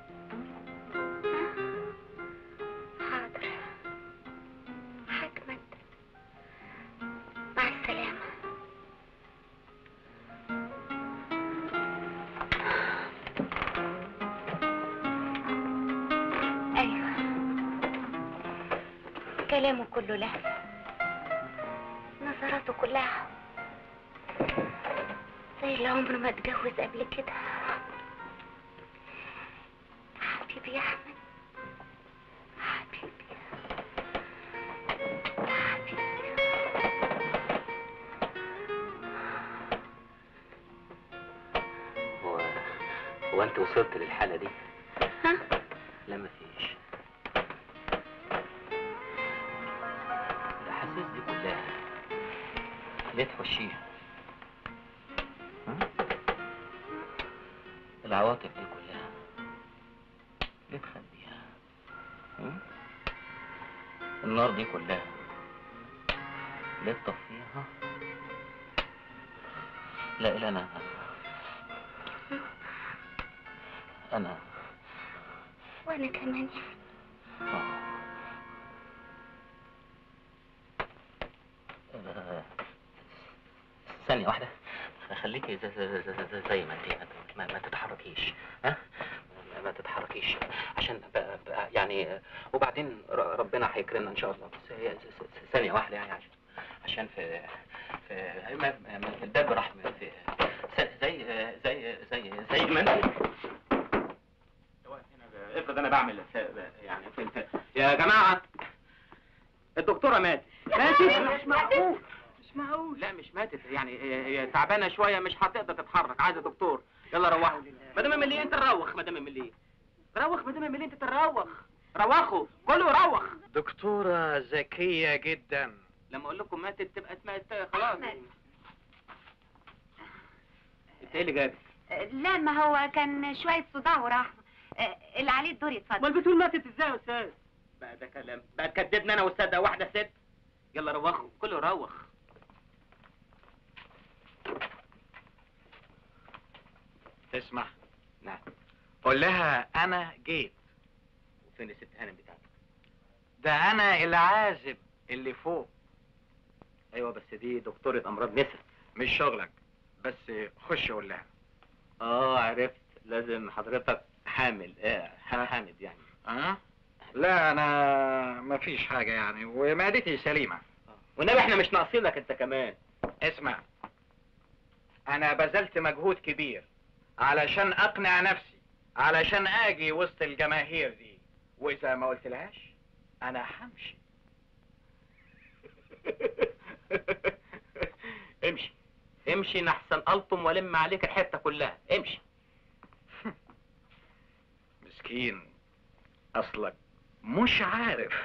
حاضر حكمت مع السلامة أيوة كلامه كله له نظراته كلها زي اللي عمره ما اتجوز قبل كده حبيبي يا احمد حبيبي هو هو انت وصلت للحالة دي؟ ها؟ لا مفيش الأحاسيس دي كلها ليه تحوشيها؟ ها؟ العواطف دي كلها ليه تخبيها؟ ها؟ النار دي كلها ليه تطفيها؟ لا لا أنا أنا وانا كمان آه، ثانية واحدة خليكي زي, زي, زي, زي, زي ما انت ما, ما تتحركيش ها ما- ما تتحركيش عشان بقى بقى يعني وبعدين ر- ربنا هيكرمنا ان شاء الله بس هي س- س- ثانية واحدة يعني عشان عشان في في ما- ما- الباب راح في زي زي زي زي ما انت افرض انا بعمل يعني في في- يا جماعة الدكتورة ماتت ماتت مش معقول مش معقول لا مش ماتت يعني هي هي تعبانة شوية مش هتقدر تتحرك عايزة دكتور يلا روحوا مدام ملي انت روخ مدام ملي روخ مدام ملي انت تروخ روخوا كله روخ دكتورة ذكية جدا لما اقول لكم ماتت تبقى اسمها خلاص انت ايه اللي جابك؟ لا ما هو كان شوية صداع وراحة آه، اللي عليه الدور يتفضل امال بتقول ماتت ازاي يا استاذ؟ بقى ده كلام بقى تكدبنا انا والسادة واحدة ست يلا روخوا كله روخ تسمع نعم قول لها انا جيت وفين الست هانم بتاعتك؟ ده انا العازب اللي فوق ايوه بس دي دكتورة امراض نسا مش شغلك بس خش قول لها اه عرفت لازم حضرتك حامل اه حامد يعني اه لا انا مفيش حاجة يعني ومعدتي سليمة والنبي احنا مش ناقصينك انت كمان اسمع انا بذلت مجهود كبير علشان اقنع نفسي علشان اجي وسط الجماهير دي واذا ما قلتلهاش انا همشي امشي امشي نحسن الطم ولم عليك الحته كلها امشي مسكين اصلك مش عارف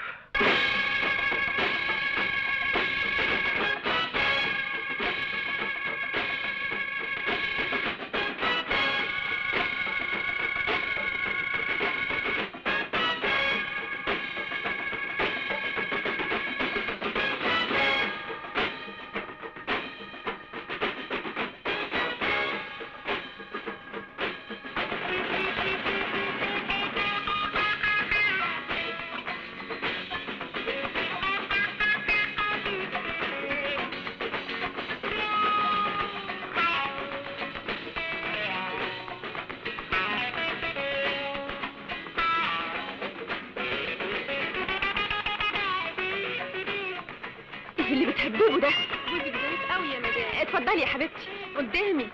ايه اللي بتحببه ده جوزي بيجامد قوي يا مدام اتفضلي يا حبيبتي قدامي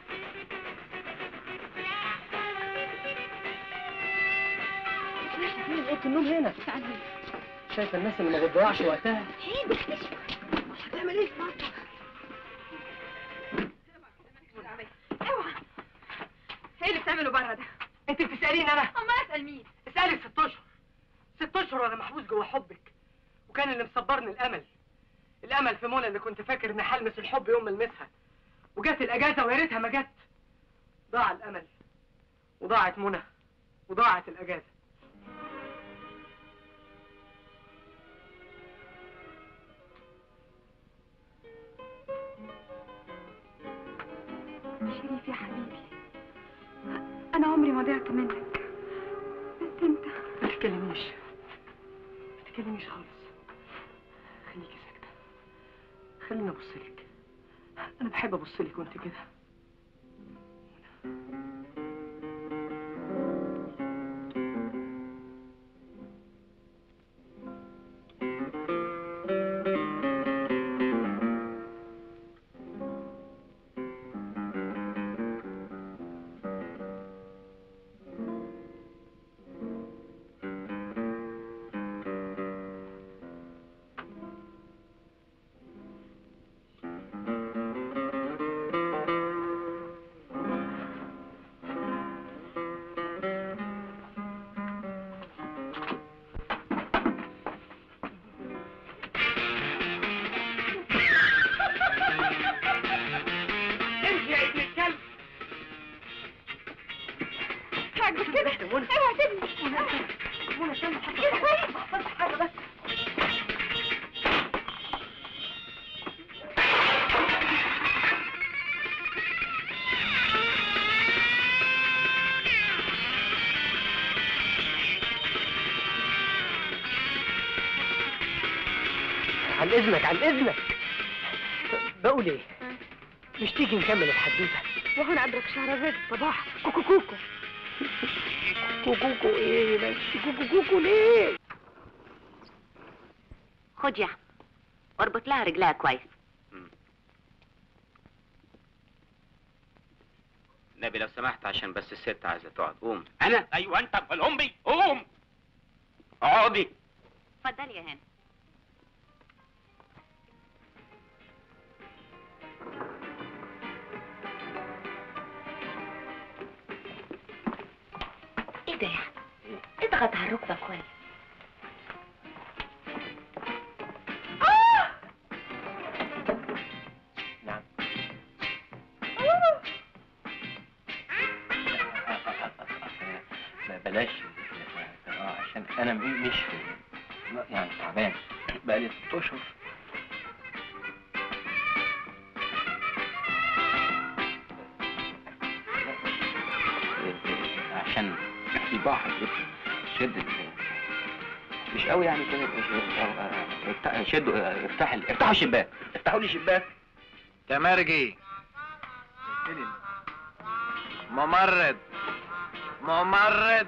فين اوضه النوم هنا شايفه الناس اللي ما بتضيعش وقتها هتعمل ايه في مصر اوعى ايه اللي بتعمله بره ده انت بتساليني انا امال اسال مين اسالي ست اشهر ست اشهر وانا محبوس جوه حبك وكان اللي مصبرني الامل الامل في منى اللي كنت فاكر اني هلمس الحب يوم ما المسها وجت الاجازه ويا ريتها ما جت ضاع الامل وضاعت منى وضاعت الاجازه شريف يا حبيبي انا عمري ما ضيعت منك بس انت ما تتكلميش ما تتكلميش خالص خليكي ساكته خليني ابص لك انا بحب ابص لك وانت كده امشي يا ابن الكلب عاجبك كده اوعى تبني منى استنى حاجه كده حاجه بس عن اذنك عن اذنك بقول ايه مش تيجي نكمل الحدوته وهنا ادرك شهرزاد الصباح كوكو كوكو كوكو ايه بس كوكو كوكو ليه خد يا أحمد، واربط لها رجلها كويس نبي لو سمحت عشان بس الست عايزه تقعد قوم انا ايوه انت امال امي قوم اقعدي اتفضلي يا هاني ايه ده يا أحمد؟ اضغط على الركبه كويس نعم بلاش اه عشان انا م- مش يعني تعبان بقالي ست اشهر عشان البحر شد مش قوي يعني كده افتح- شدوا افتح افتحوا الشباك افتحوا لي الشباك تمرجي ممرض ممرض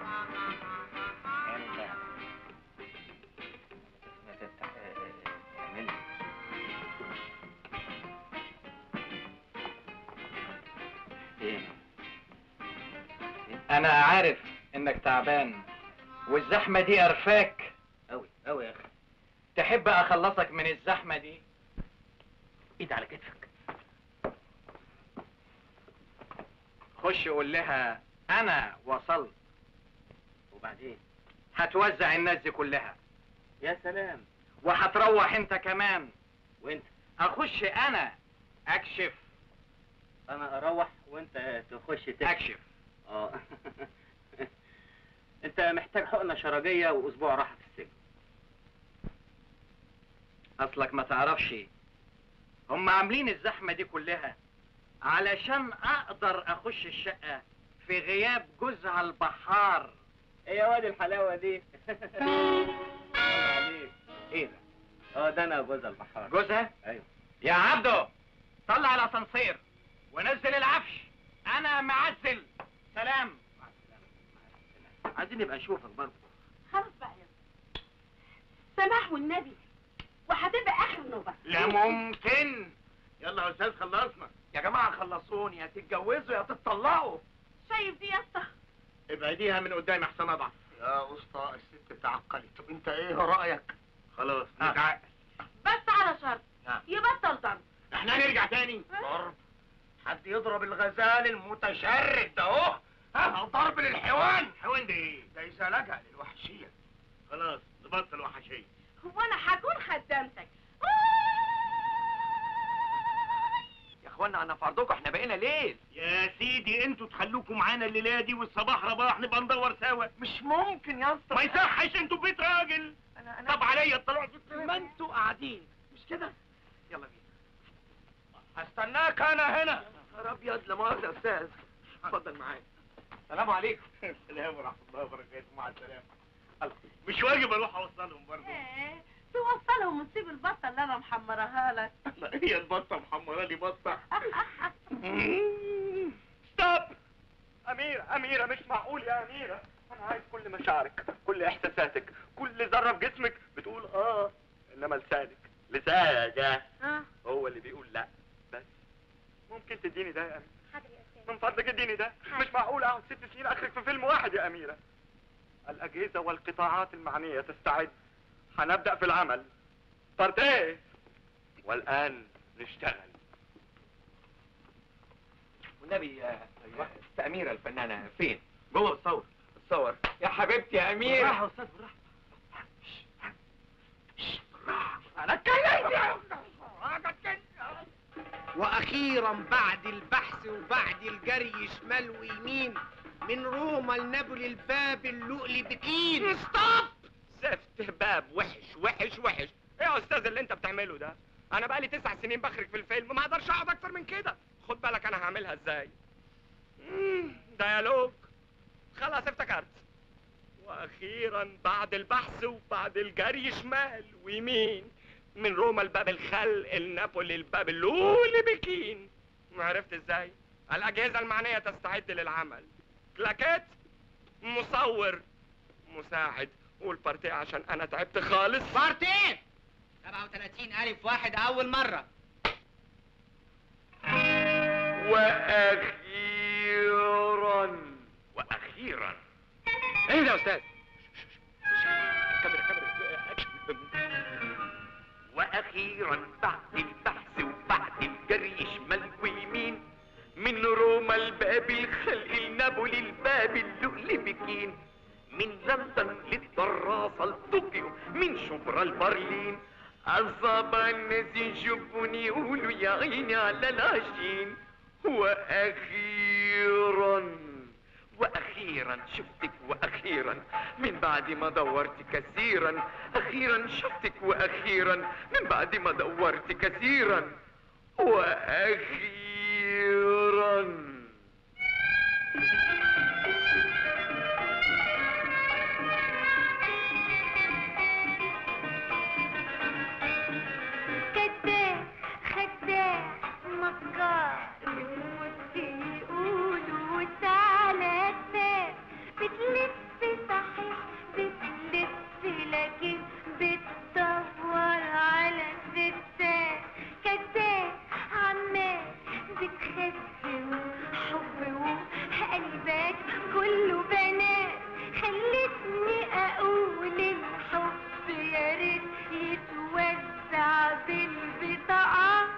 انا عارف انك تعبان والزحمه دي قرفاك قوي قوي يا اخي تحب اخلصك من الزحمه دي ايد على كتفك خش قول لها انا وصلت وبعدين هتوزع الناس دي كلها يا سلام وهتروح انت كمان وانت اخش انا اكشف انا اروح وانت تخش تكشف اكشف اه انت محتاج حقنه شرجيه واسبوع راحه في السجن اصلك ما تعرفش هم عاملين الزحمه دي كلها علشان اقدر اخش الشقه في غياب جوزها البحار ايه يا واد الحلاوه دي عليك ايه ده اه ده انا جوز البحار جوزها ايوه يا عبده طلع الاسانسير ونزل العفش انا معزل سلام عايزين نبقى نشوفك برضه خلاص بقى يا سماح والنبي وهتبقى اخر نوبه لا ممكن يلا يا استاذ خلصنا يا جماعه خلصوني يا تتجوزوا يا تتطلقوا شايف دي يا اسطى ابعديها من قدامي احسن اضعف يا اسطى الست تعقلت طب انت ايه رايك خلاص نتعقل بس على شرط نعم. يبطل ضرب احنا هنرجع تاني ضرب حد يضرب الغزال المتشرد ده اهو ها ضرب للحيوان حيوان ده ايه ده اذا لجأ للوحشيه خلاص نبطل وحشيه هو انا هكون خدامتك يا اخوانا معانا انا في عرضكم احنا بقينا ليل يا سيدي انتوا تخلوكوا معانا الليله دي والصباح رباح نبقى ندور سوا مش ممكن يا اسطى ما يصحش انتوا في بيت راجل انا انا طب عليا الطلوع ما انتوا قاعدين مش كده يلا بينا هستناك انا هنا نهار ابيض لا مؤاخذه يا استاذ اتفضل معايا السلام عليكم السلام ورحمه الله وبركاته مع السلامه الله. مش واجب اروح اوصلهم برضه ايه توصلهم وتسيب البطه اللي انا محمرها لك لا هي البطه محمره لي بطه ستوب أميرة أميرة مش معقول يا أميرة أنا عايز كل مشاعرك كل إحساساتك كل ذرة في جسمك بتقول آه إنما لسانك لسانك ده اه هو اللي بيقول لا بس ممكن تديني ده يا أميرة حاضر يا استاذ من فضلك اديني ده مش معقول أقعد ست سنين آخرك في فيلم واحد يا أميرة الأجهزة والقطاعات المعنية تستعد هنبدأ في العمل بارتيه والآن نشتغل والنبي آه، ايوه أميرة الفنانة فين؟ جوه الصور الصور يا حبيبتي يا أميرة بالراحه يا استاذ بالراحه أنا اتكلمت واخيرا بعد البحث وبعد الجري شمال ويمين من روما لنابولي الباب اللؤلي بكين ستوب زفت باب وحش وحش وحش ايه يا استاذ اللي انت بتعمله ده انا بقالي تسع سنين بخرج في الفيلم ما اقدرش اقعد اكتر من كده خد بالك انا هعملها ازاي مم، ديالوج خلاص افتكرت واخيرا بعد البحث وبعد الجري شمال ويمين من روما الباب الخل النابولي الباب اللولي بكين عرفت ازاي الاجهزه المعنيه تستعد للعمل كلاكيت مصور مساعد والبارتيه عشان انا تعبت خالص بارتين 37 ألف واحد أول مرة واخيرا واخيرا ايه ده يا استاذ كاميرا كاميرا اكشن واخيرا بعد البحث وبعد الجري شمال ويمين من روما الباب الخلق النابولي الباب اللؤلؤ بكين من لندن للدراسة لطوكيو من شبرا لبرلين أصاب الناس يشوفوني يقولوا يا عيني على العشين وأخيرا وأخيرا شفتك وأخيرا من بعد ما دورت كثيرا أخيرا شفتك وأخيرا من بعد ما دورت كثيرا وأخيرا كذاب خداع مكار بتموت يقولوا تعالى كذاب بتلف صحيح بتلف لكن بتدور على الستات كذاب عمال بتخزن حب وقلبك كله بنات خلتني اقول الحب يا ريت يتوزع بالبطاقة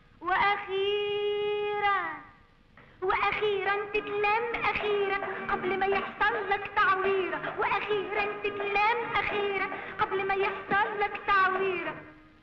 واخيرا واخيرا تتلم اخيرا قبل ما يحصل لك تعويره واخيرا تتلم اخيرا قبل ما يحصل لك تعويره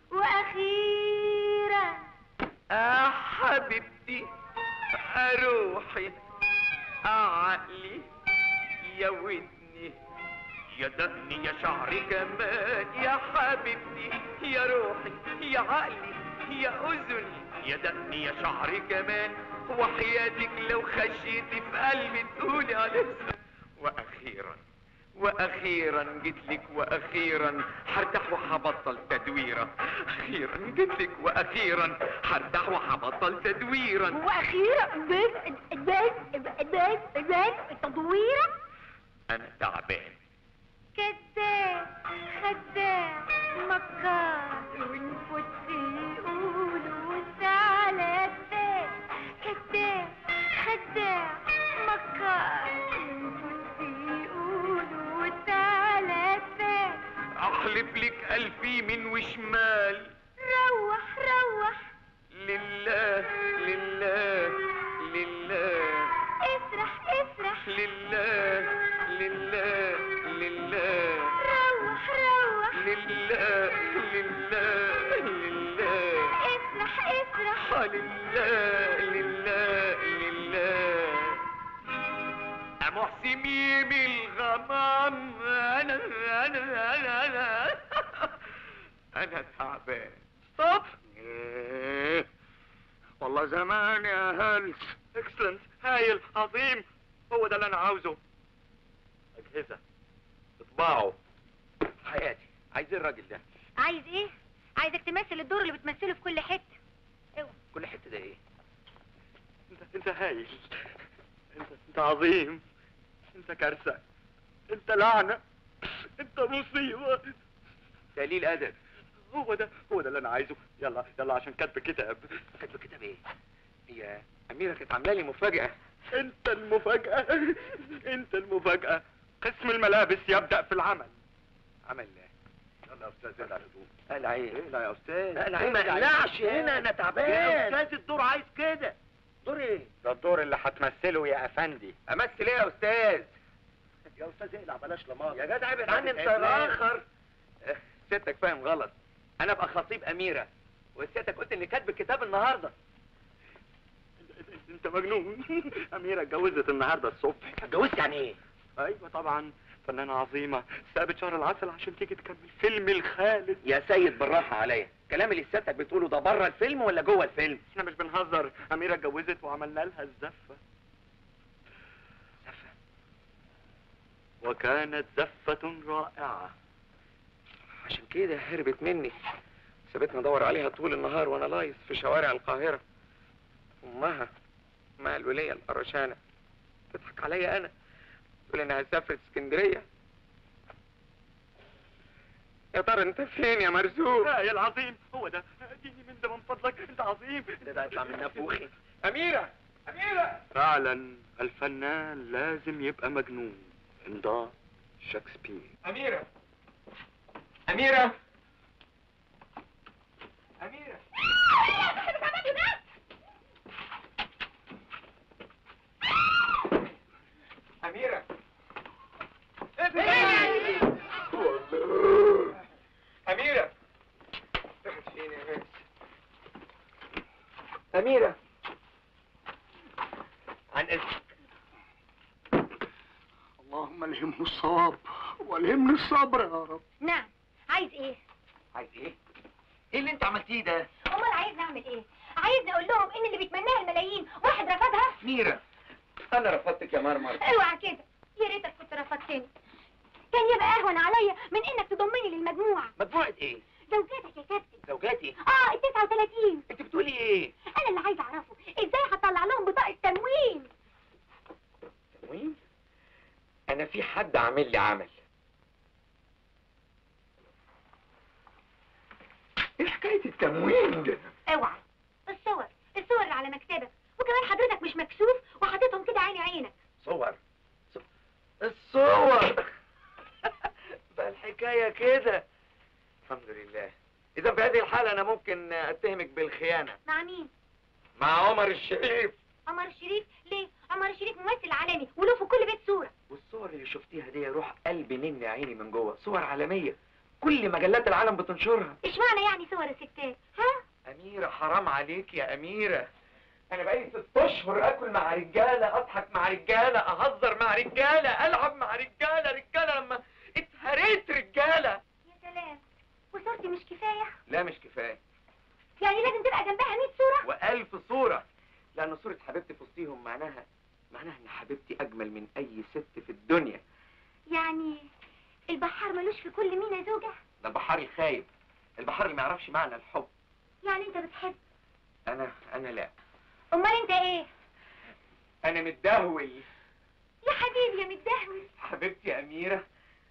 واخيرا آه حبيبتي روحي عقلي يا ودني يا دقني يا شعري كمان يا حبيبتي يا روحي يا عقلي يا أذني يا دقني يا شعري كمان وحياتك لو خشيتي في قلبي تقولي على اسمك وأخيرا واخيرا جيت لك واخيرا هرتاح وهبطل تدويره اخيرا جيت لك واخيرا هرتاح وهبطل تدويرا واخيرا بس بس بس بس تدويره انا تعبان كذاب خداع مكار ونفوت يقولوا تعالى كذاب كذاب خداع مكار ونفوت يقولوا تعالى كذاب احلف لك الف يمين وشمال روح روح لله لله لله افرح افرح لله لله لله روح روح لله لله لله افرح افرح لله محسي ميم الغمام انا انا انا انا انا تعبان طب إيه. والله زمان يا هلس اكسلنت هايل عظيم هو ده اللي انا عاوزه اجهزه اطباعه حياتي عايزين الراجل ده عايز ايه عايزك تمثل الدور اللي بتمثله في كل حته اوعى كل حته ده ايه انت انت هايل انت انت عظيم انت كارثه انت لعنه انت مصيبه دليل ادب هو ده هو ده اللي انا عايزه يلا يلا عشان كاتب كتاب كاتب كتاب ايه هي اميره كانت عامله لي مفاجاه انت المفاجاه انت المفاجاه قسم الملابس يبدا في العمل عمل يلا يا استاذ اقلع الهدوم قلع ايه اقلع يا استاذ اقلع ايه ما اقلعش هنا انا تعبان يا استاذ الدور عايز كده دور ايه ده الدور اللي هتمثله يا افندي امثل ايه يا استاذ يا استاذ اقلع بلاش لماضي يا جدع ابعد عني انت الاخر ستك فاهم غلط انا ابقى خطيب اميره وستك قلت اني كاتب الكتاب النهارده انت مجنون اميره اتجوزت النهارده الصبح اتجوزت يعني ايه ايوه طبعا فنانه عظيمه سابت شهر العسل عشان تيجي تكمل فيلم الخالد يا سيد بالراحه عليا الكلام اللي ستك بتقوله ده بره الفيلم ولا جوه الفيلم احنا مش بنهزر اميره اتجوزت وعملنا لها الزفه زفه وكانت زفه رائعه عشان كده هربت مني سابتني ادور عليها طول النهار وانا لايص في شوارع القاهره امها امها الوليه القرشانه تضحك عليا انا تقول انها سافرت اسكندريه يا ترى انت فين يا مرزوق يا العظيم هو ده اديني من ده من فضلك انت عظيم ده ده يطلع من نافوخي اميره اميره فعلا الفنان لازم يبقى مجنون امضاء شكسبير اميره اميره اميره اميره اميره راحت فين يا ناس اميره عن اذنك اللهم الهمه الصواب والهمني الصبر يا رب نعم عايز ايه عايز ايه ايه اللي انت عملتيه ده امال عايز نعمل ايه عايزني اقول لهم ان اللي بيتمناها الملايين واحد رفضها ميرا انا رفضتك يا مرمر اوعى كده يا ريتك كنت رفضتني كان يبقى اهون عليا من انك تضمني للمجموعه مجموعه ايه زوجاتك يا كابتن زوجاتي اه ال 39 انت بتقولي ايه انا اللي عايزه اعرفه ازاي هطلع لهم بطاقه تموين تموين انا في حد عامل لي عمل ايه حكايه التموين ده اوعى الصور الصور اللي على مكتبك وكمان حضرتك مش مكسوف وحاططهم كده عيني عينك صور ص- الصور بقى الحكايه كده الحمد لله اذا في هذه الحاله انا ممكن اتهمك بالخيانه مع مين مع عمر الشريف عمر الشريف ليه عمر الشريف ممثل عالمي وله في كل بيت صوره والصور اللي شفتيها دي روح قلبي نن يا عيني من جوه صور عالميه كل مجلات العالم بتنشرها اشمعنى يعني صور الستات ها أميرة حرام عليك يا أميرة أنا بقالي ست أشهر آكل مع رجالة أضحك مع رجالة أهزر مع رجالة ألعب مع رجالة رجالة لما اتهريت رجالة يا سلام وصورتي مش كفايه لا مش كفاية يعني لازم تبقى جنبها 100 صوره وألف صورة لأن صورة حبيبتي في وسطيهم معناها معناها إن حبيبتي أجمل من أي ست في الدنيا يعني البحار ملوش في كل مينا زوجه ده البحار الخايب البحار اللي ما يعرفش معنى الحب يعني انت بتحب أنا أنا لا امال انت ايه أنا متدهول يا حبيبي يا متدهوي حبيبتي يا أميرة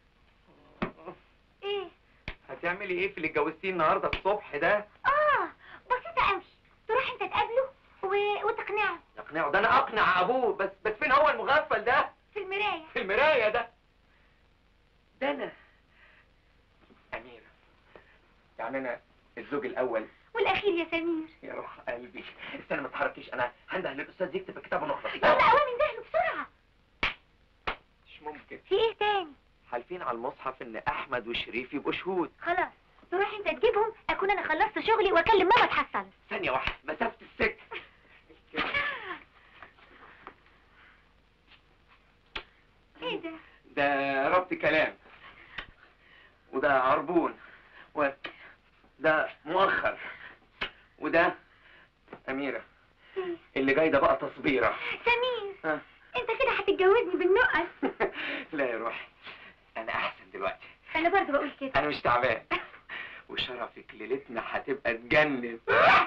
ايه هتعملي إيه في اللي اتجوزتيه النهاردة الصبح ده؟ اه بسيطه قوي تروح انت تقابله و... وتقنعه اقنعه ده انا اقنع ابوه بس بس فين هو المغفل ده في المرايه في المرايه ده ده انا اميره يعني انا الزوج الاول والاخير يا سمير يا روح قلبي استنى ما تحركيش انا هنده للاستاذ يكتب الكتاب ونخلص يلا قوام اندهله بسرعه مش ممكن في ايه تاني حالفين على المصحف ان احمد وشريف يبقوا شهود خلاص تروح انت تجيبهم اكون انا خلصت شغلي واكلم ماما تحصل ثانيه واحده مسافه السكه ايه ده ده ربط كلام وده عربون وده مؤخر وده أميرة اللي جاي ده بقى تصبيرة سمير ها. انت كده هتتجوزني بالنقص لا يا روحي أنا أحسن دلوقتي انا برضه بقول كده أنا مش تعبان وشرفك ليلتنا هتبقى تجنن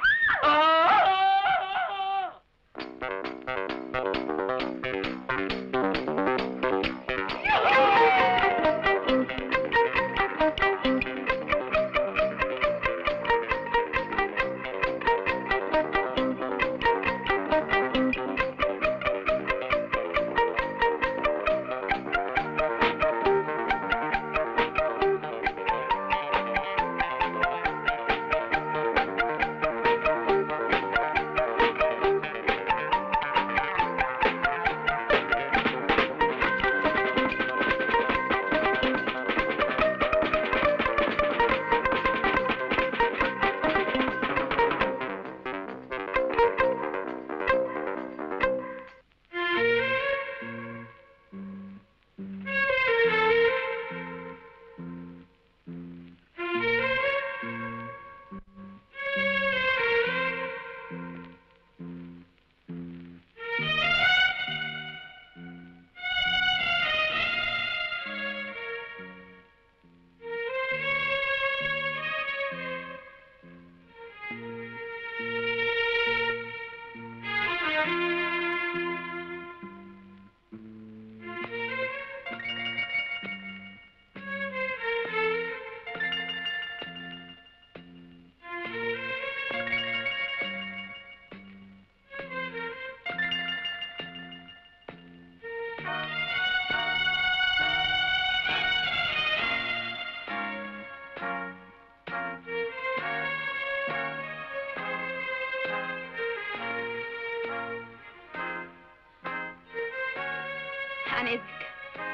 عن اذنك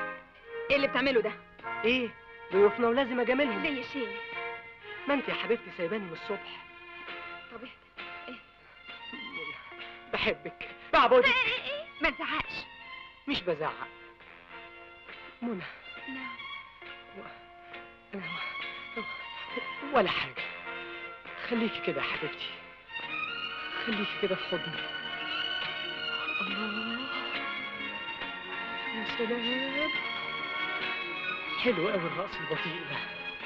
ايه اللي بتعمله ده ايه ضيوفنا ولازم اجاملهم زي شيء ما انت يا حبيبتي سايباني من الصبح طب اهدى بحبك بعبدك ما تزعقش مش بزعق منى نعم أنا ولا حاجة خليكي كده يا حبيبتي خليكي كده في حضني الله يا سلام حلو قوي الرقص البطيء ده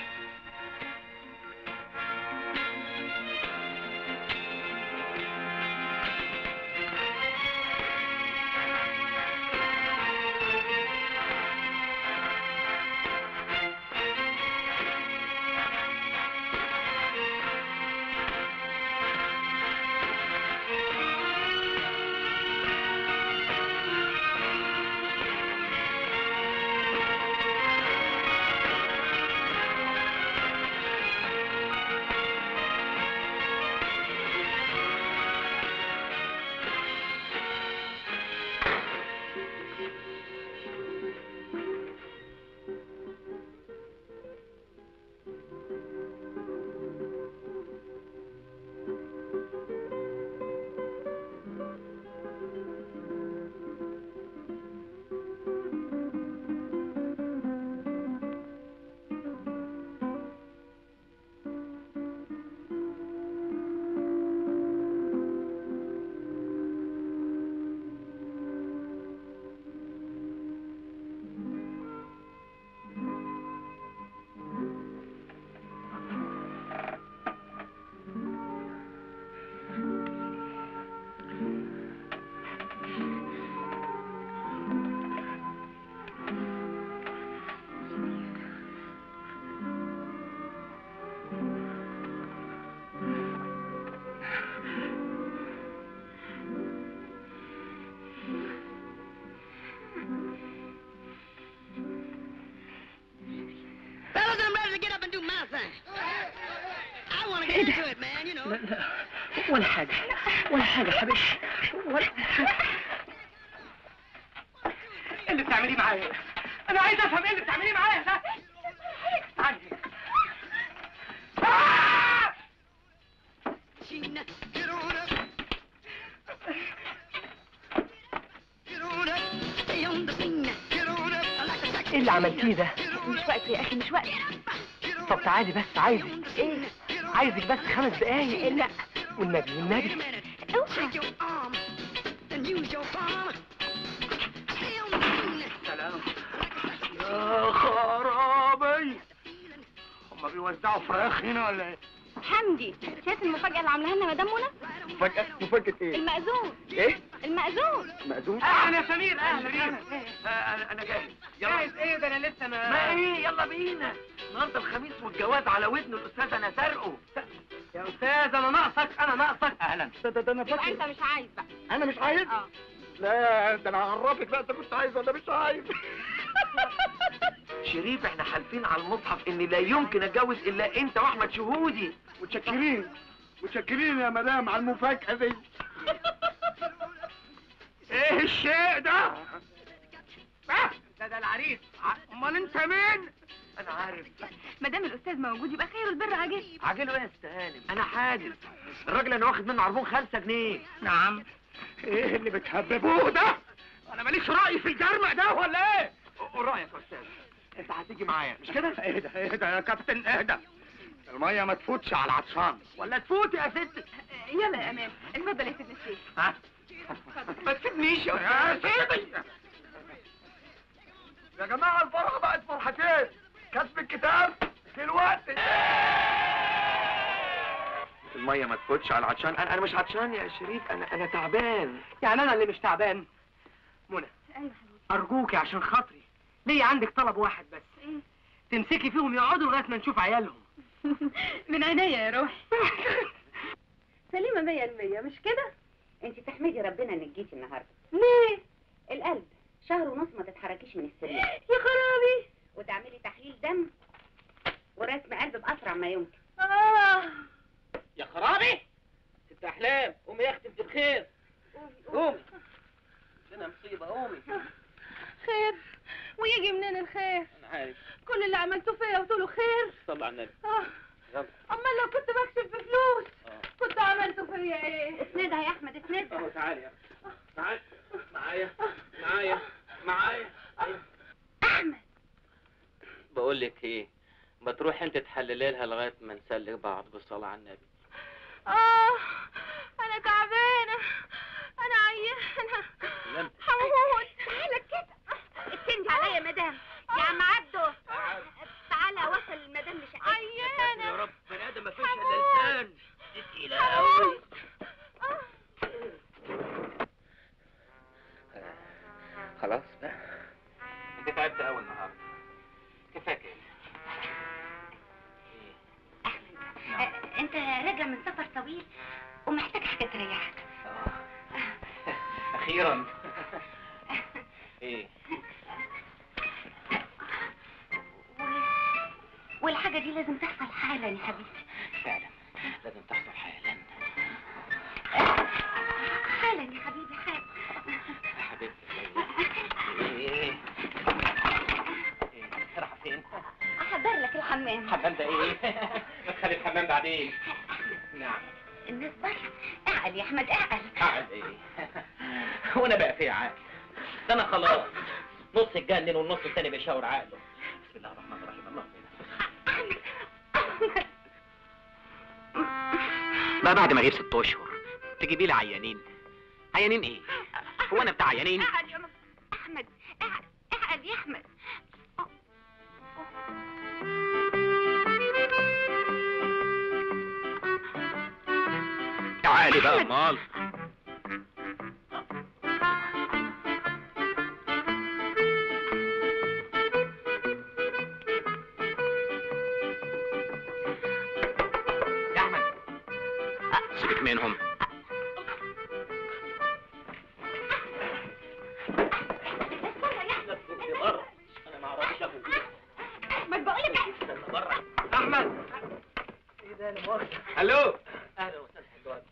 Fellas, I'm ready to get up and do my thing. I want to get into it, man, you know. لا لا ولا حاجة ولا حاجة يا حبيبتي ولا حاجة ايه اللي بتعمليه معايا ده؟ انا عايز افهم ايه اللي بتعمليه معايا ده تعالي آه! Sheena, get on up. Get on up. Stay on the scene. Get on up. ايه اللي عملتيه ده مش وقت يا اخي مش وقت طب تعالي بس عايزك ايه عايزك بس خمس دقايق لا والنبي والنبي اوعى يا خرابي هما بيوزعوا فراخ هنا ولا ايه؟ حمدي شايف المفاجأة اللي عاملاها لنا مدام منى؟ مفاجأة مفاجأة ايه؟ المأذون ايه؟ المأذون مأذون؟ اهلا يا سمير اهلا سمير. اهلا انا انا جاهز جاهز ايه ده انا لسه ما ما ايه يلا بينا النهارده الخميس والجواز على ودن الاستاذ انا سرقه يا استاذ انا ناقصك انا ناقصك اهلا ده ده ده انا يبقى فاكر انت مش عايز بقى انا مش عايز اه لا ده انا هعرفك لا انت كنت عايز ولا مش عايز شريف احنا حالفين على المصحف ان لا يمكن اتجوز الا انت واحمد شهودي متشكرين متشكرين يا مدام على المفاجأة دي ايه الشيء ده ده ده العريس امال انت مين انا عارف مدام الاستاذ موجود يبقى خير البر عاجل عاجله ايه يا استهانم انا حادث الراجل انا واخد منه عربون خمسة جنيه نعم ايه اللي بتهببوه ده انا ماليش رأي في الجرمق ده ولا ايه رأيك يا استاذ انت هتيجي معايا مش كده اهدى اهدى يا كابتن اهدى المية ما تفوتش على العطشان ولا تفوت يا ست يلا يا امان اتفضل يا سيدنا الشيخ ها ما تسيبنيش يا سيدي يا جماعة الفرحة بقت فرحتين كتب الكتاب دلوقتي المية ما تفوتش على العطشان انا انا مش عطشان يا شريف انا انا تعبان يعني انا اللي مش تعبان منى ايوه ارجوكي عشان خاطري ليه عندك طلب واحد بس ايه تمسكي فيهم يقعدوا لغايه ما نشوف عيالهم من عينيا يا روحي سليمة مية المية مش كده؟ انت تحمدي ربنا انك جيتي النهاردة ليه القلب شهر ونص ما تتحركيش من السرير يا خرابي وتعملي تحليل دم ورسم قلب بأسرع ما يمكن اه يا خرابي ست احلام قومي يا اختي انت بخير قومي هنا مصيبه قومي خير ويجي منين الخير انا عارف كل اللي عملته فيا وتقولوا خير صلى على النبي اه يلا امال لو كنت بكسب بفلوس اه كنت عملته فيا ايه اسندها يا احمد اسندها اهو تعالي يا أخي. تعالي معايا معايا معايا احمد بقول لك ايه ما تروح انت تحللي لها لغايه ما نسلك بعض بالصلاه على النبي اه انا تعبانه انا عيانه لم هموت تعالى كده اتندي عليا يا مدام يا عم عبده تعالى وصل المدام لشقتها عيانه يا رب بني ادم ما فيش الا لسان دي تقيله قوي خلاص بقى انت تعبت قوي النهارده كفايه كده آه، انت راجع من سفر طويل ومحتاج حاجه تريحك اخيرا ايه والحاجه دي لازم تحصل حالا يا حبيبتي فعلا لازم تحصل حالا حالا يا حبيبي حالا يا حبيبتي ايه ايه ايه رايحه فين احضر لك الحمام الحمام ده ايه نخلي الحمام بعدين نعم الناس بره اعقل يا احمد اعقل قاعد ايه هو انا بقى في عقل ده انا خلاص نص اتجنن والنص التاني بيشاور عقله بسم الله الرحمن الرحيم الله بقى بعد ما اغيب ست اشهر تجيبي لي عيانين عيانين ايه هو انا بتاع عيانين اعقل يا مس- احمد اعقل اعقل يا احمد تعالي بقى امال يا احمد سيبك منهم انا ما اعرفش ابوك احمد بقول لك استنى بره احمد ايه ده انا مؤاخذة الو اهلا وسهلا حلوان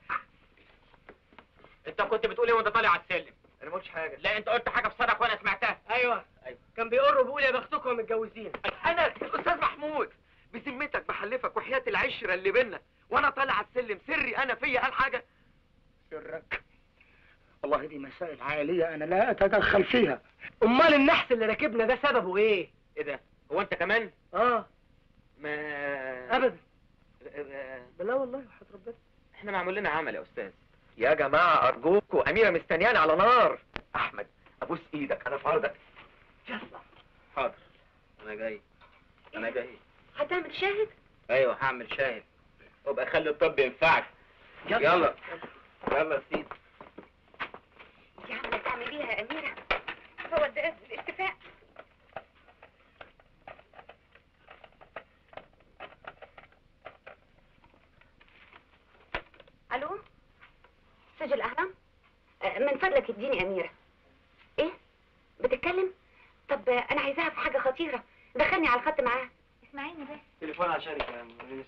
انت كنت بتقول ايه وانت طالع على السلم انا ما قلتش حاجه لا انت قلت حاجه في صدرك وانا سمعتها ايوه أيوة. كان بيقروا بيقول يا بختكم متجوزين انا الاستاذ محمود بذمتك بحلفك وحياة العشرة اللي بينا وانا طالع على السلم سري انا فيا قال حاجة سرك والله دي مسائل عائليه انا لا اتدخل فيها امال النحس اللي راكبنا ده سببه ايه ايه ده هو انت كمان اه ما ابدا آه، لا والله وحياة ربنا احنا معمول لنا عمل يا استاذ يا جماعة أرجوكوا أميرة مستنياني على نار أحمد أبوس إيدك أنا في عرضك حاضر انا جاي انا جاي هتعمل شاهد ايوه هعمل شاهد وابقى خلي الطب ينفعك يلا يلا يا سيدي انت عامله تعمليها يا اميره هو ده الاتفاق الو سجل الاهرام آه، من فضلك اديني اميره ايه بتتكلم طب آه، انا عايزاها في حاجه خطيره دخلني على الخط معاها اسمعيني بس تليفون عشانك يا مدام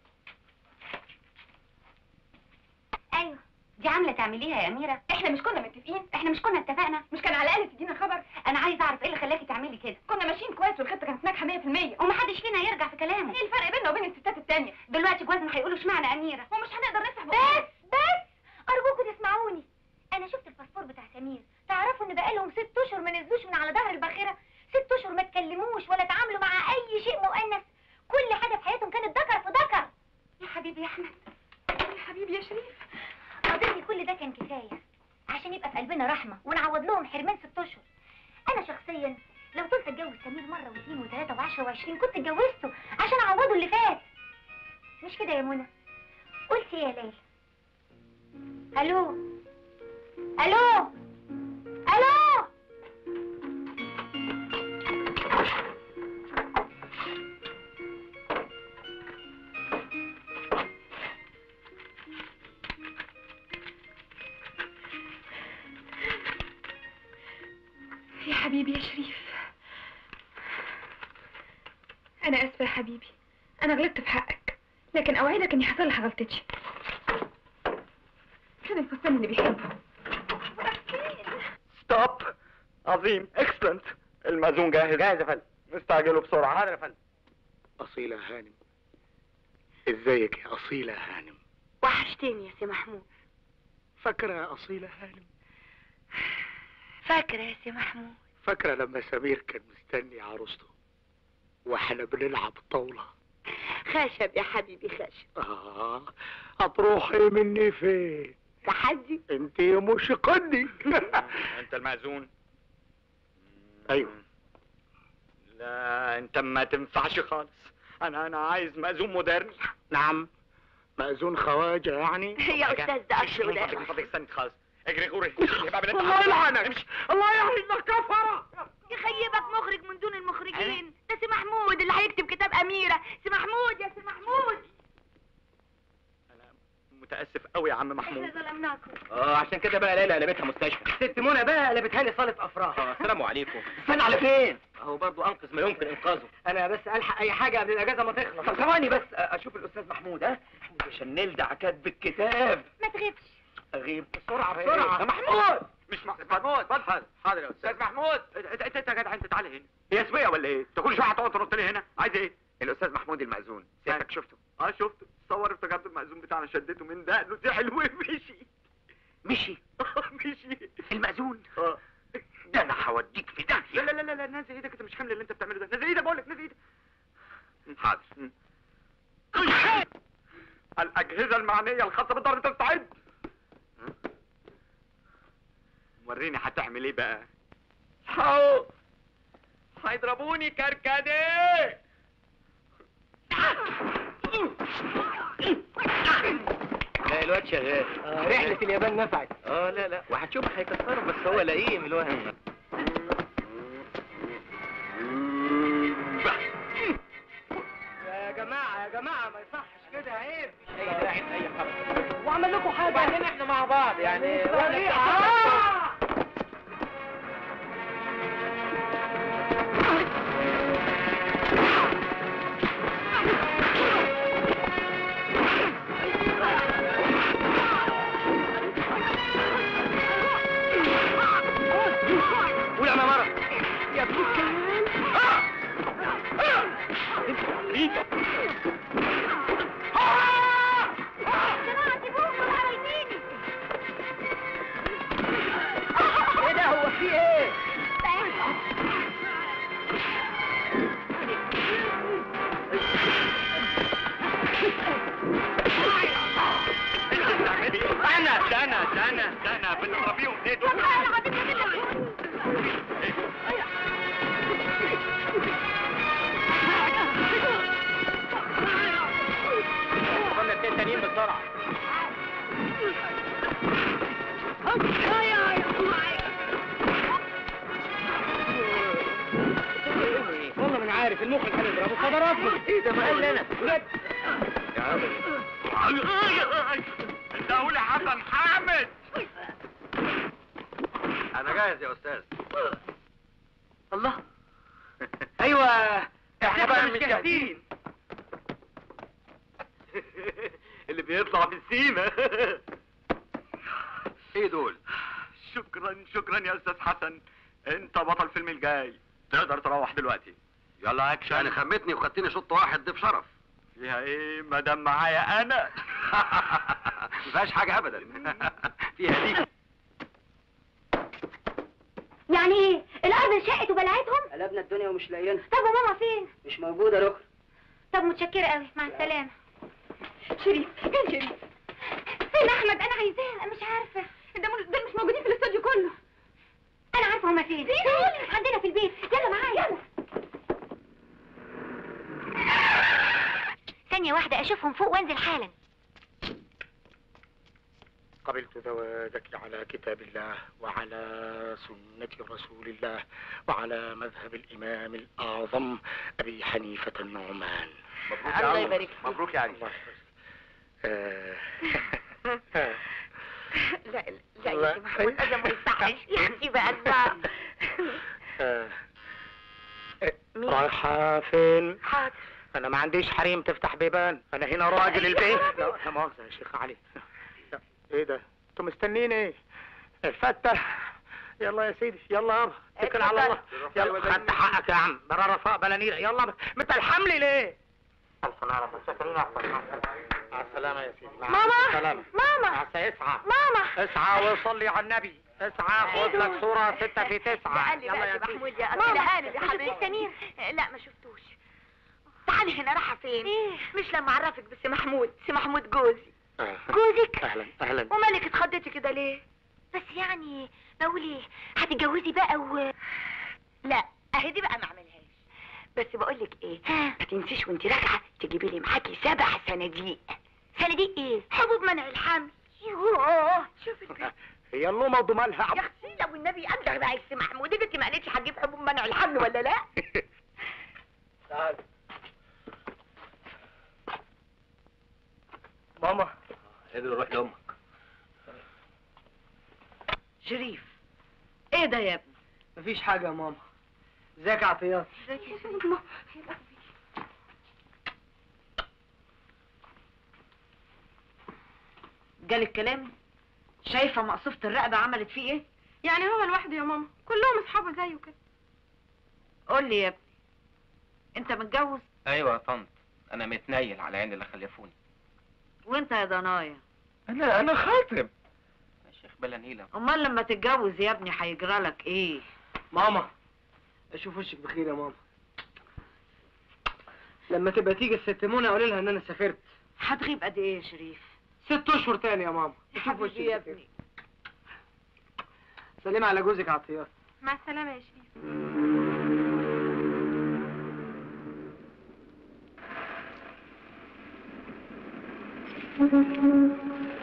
ايوه دي عامله تعمليها يا اميره احنا مش كنا متفقين احنا مش كنا اتفقنا مش كان على الاقل تدينا خبر انا عايزه اعرف ايه اللي خلاكي تعملي كده كنا ماشيين كويس والخطه كانت ناجحه 100% ومحدش فينا هيرجع في كلامه ايه الفرق بيننا وبين الستات التانية دلوقتي جوازنا هيقولوا اشمعنى اميره ومش هنقدر نفتح بس بس ارجوكوا تسمعوني انا شفت الباسبور بتاع سمير تعرفوا ان بقالهم ست اشهر ما نزلوش من على ظهر الباخره ست اشهر ما اتكلموش ولا تعاملوا مع اي شيء مؤنث كل حاجه في حياتهم كانت ذكر في ذكر يا حبيبي يا احمد يا حبيبي يا شريف أظن كل ده كان كفاية عشان يبقى في قلبنا رحمة ونعوض لهم حرمان ست أشهر أنا شخصيا لو كنت أتجوز سمير مرة واثنين وثلاثة وعشرة وعشرين كنت اتجوزته عشان أعوضه اللي فات مش كده يا منى قلت إيه يا ليلى ألو ألو ألو يا حبيبي يا شريف انا اسفه يا حبيبي انا غلطت في حقك لكن اوعدك اني هصلح غلطتي فين الفستان اللي بيحبه ستوب عظيم اكسلنت المأذون جاهز جاهز يا فندم نستعجله بسرعة حاضر يا فندم أصيلة هانم ازيك يا أصيلة هانم وحشتني يا سي محمود فاكرة يا أصيلة هانم فاكرة يا سي محمود فاكرة لما سمير كان مستني عروسته واحنا بنلعب طاولة خشب يا حبيبي خشب آه هتروحي مني فين؟ تحدي انت مش قدي انت المأذون ايوه لا انت ما تنفعش خالص انا انا عايز مأذون مودرن نعم مأذون خواجة يعني يا أستاذ ده أصل من وده فضلك من فضلك استني خالص اجري غوري الله يلعنك الله يعينك كفرة يخيبك مخرج من دون المخرجين ده سي محمود اللي هيكتب كتاب أميرة سي محمود يا سي محمود متأسف قوي يا عم محمود احنا ظلمناكم اه عشان كده بقى ليلى قلبتها مستشفى ست منى بقى قلبتها لي صالة افراح اه السلام عليكم استنى على فين اهو برضه انقذ ما يمكن انقاذه انا بس الحق اي حاجه قبل الاجازه ما تخلص طب ثواني بس اشوف الاستاذ محمود ها عشان نلدع كاتب الكتاب ما تغيبش اغيب بسرعه يا بسرعه محمود مش محمود اتفضل حاضر يا استاذ استاذ محمود انت انت انت يا جدع انت تعالى هنا هي اسميه ولا ايه؟ انت كل شويه هتقعد تنط لي هنا عايز ايه؟ الاستاذ محمود المأذون سيادتك شفته اه شفته صور افتكرت المأذون بتاعنا شدته من دقنه دي حلوه مشي مشي مشي المأذون اه ده انا هوديك في لا داهيه لا لا لا نازل ايدك انت مش حامل اللي انت بتعمله ده نازل ايدك بقول لك نازل ايدك حاضر الأجهزة المعنية الخاصة بالضرب تستعد وريني هتعمل ايه بقى حاو هيضربوني كركديه لا الواد شغال آه رحله اليابان نفعت اه لا لا وهتشوف هيكسرهم بس هو لئيم الواد يا جماعه يا جماعه ما يصحش كده عيب اي داعي اي حركه واعمل لكم حاجه وبعدين احنا مع بعض يعني طريقة. آه. قول انا مرة يا ابن الكلام جماعة سيبوهم دول عايزيني انا ده انا ده انا ده انا بتضربيهم ليه دول قلنا اتنين تانيين بسرعة والله من عارف المخرج هنضربه فضربه ايه ده ما قال لي انا يا عمي انت قول حسن حامد انا جاهز يا استاذ الله ايوه احنا بقى مش جاهزين اللي بيطلع بالسيمة ايه دول شكرا شكرا يا استاذ حسن انت بطل الفيلم الجاي تقدر تروح دلوقتي يلا اكشن يعني خمتني وخدتني شوط واحد ضيف شرف فيها ايه ما دام معايا انا ما فيهاش حاجه ابدا فيها دي يعني ايه الارض انشقت وبلعتهم قلبنا الدنيا ومش لاقيينها طب وماما فين مش موجوده ركن طب متشكره قوي مع السلامه شريف فين شريف فين احمد انا عايزاه انا مش عارفه ده مش دول مش موجودين في الاستوديو كله انا عارفه هما فين فين عندنا في البيت يلا معايا يلا ثانيه واحده اشوفهم فوق وانزل حالا قبلت زواجك على كتاب الله وعلى سنة رسول الله وعلى مذهب الإمام الأعظم أبي حنيفة النعمان مبروك يا يا عم. علي مبروك مبروك يا علي آه. لا لا يا سي محمود هذا ما يصحش يا اختي بقى الله آه. رايحة فين؟ حاضر أنا ما عنديش حريم تفتح بيبان أنا هنا راجل البيت لا لا مؤاخذة يا شيخ علي لا. إيه ده؟ أنتوا مستنيين إيه؟ الفتة يلا يا سيدي يلا يابا اتكل على الله يلا خدت حقك يا عم بلا رفاء بلا نيرة يلا انت الحمل ليه؟ ألف نعرف شكرا مع السلامة يا سيدي مع ماما السلامة ماما مع السلامة اسعى ماما اسعى وصلي على النبي اسعى خد لك صورة ستة في تسعة يلا يا محمود يا أخي هاني يا حبيبي سمير لا ما شفتوش تعالي هنا رايحه فين إيه؟ مش لما اعرفك بس محمود سي محمود جوزي جوزك أهلا أهلا ومالك اتخضيتي كده ليه بس يعني بقول ايه هتتجوزي بقى و لا اهي دي بقى ما اعملهاش بس بقول لك ايه ما تنسيش وانت راجعه تجيبي لي معاكي سبع صناديق صناديق ايه حبوب منع الحمل يوه شوفي هي اللومة وضمالها يا اختي لو النبي ابلغ بقى يا سي محمود انت ما قالتش هتجيب حبوب منع الحمل ولا لا تعال ماما قدر روح لامك شريف ايه ده يا ابني مفيش حاجه يا ماما ازيك يا عطيات جالك كلامي شايفه مقصوفه الرقبه عملت فيه ايه يعني هو لوحده يا ماما كلهم اصحابه زيه كده قول لي يا ابني انت متجوز ايوه يا طنط انا متنيل على عين اللي خلفوني وانت يا ضنايا انا انا خاطب يا شيخ بلا نيله امال لما تتجوز يا ابني هيجرى لك ايه ماما اشوف وشك بخير يا ماما لما تبقى تيجي الست منى قولي لها ان انا سافرت هتغيب قد ايه يا شريف ست اشهر تاني يا ماما اشوف وشك حبيبي يا بخير. ابني سلمي على جوزك عطيات مع السلامة يا شريف Thank you.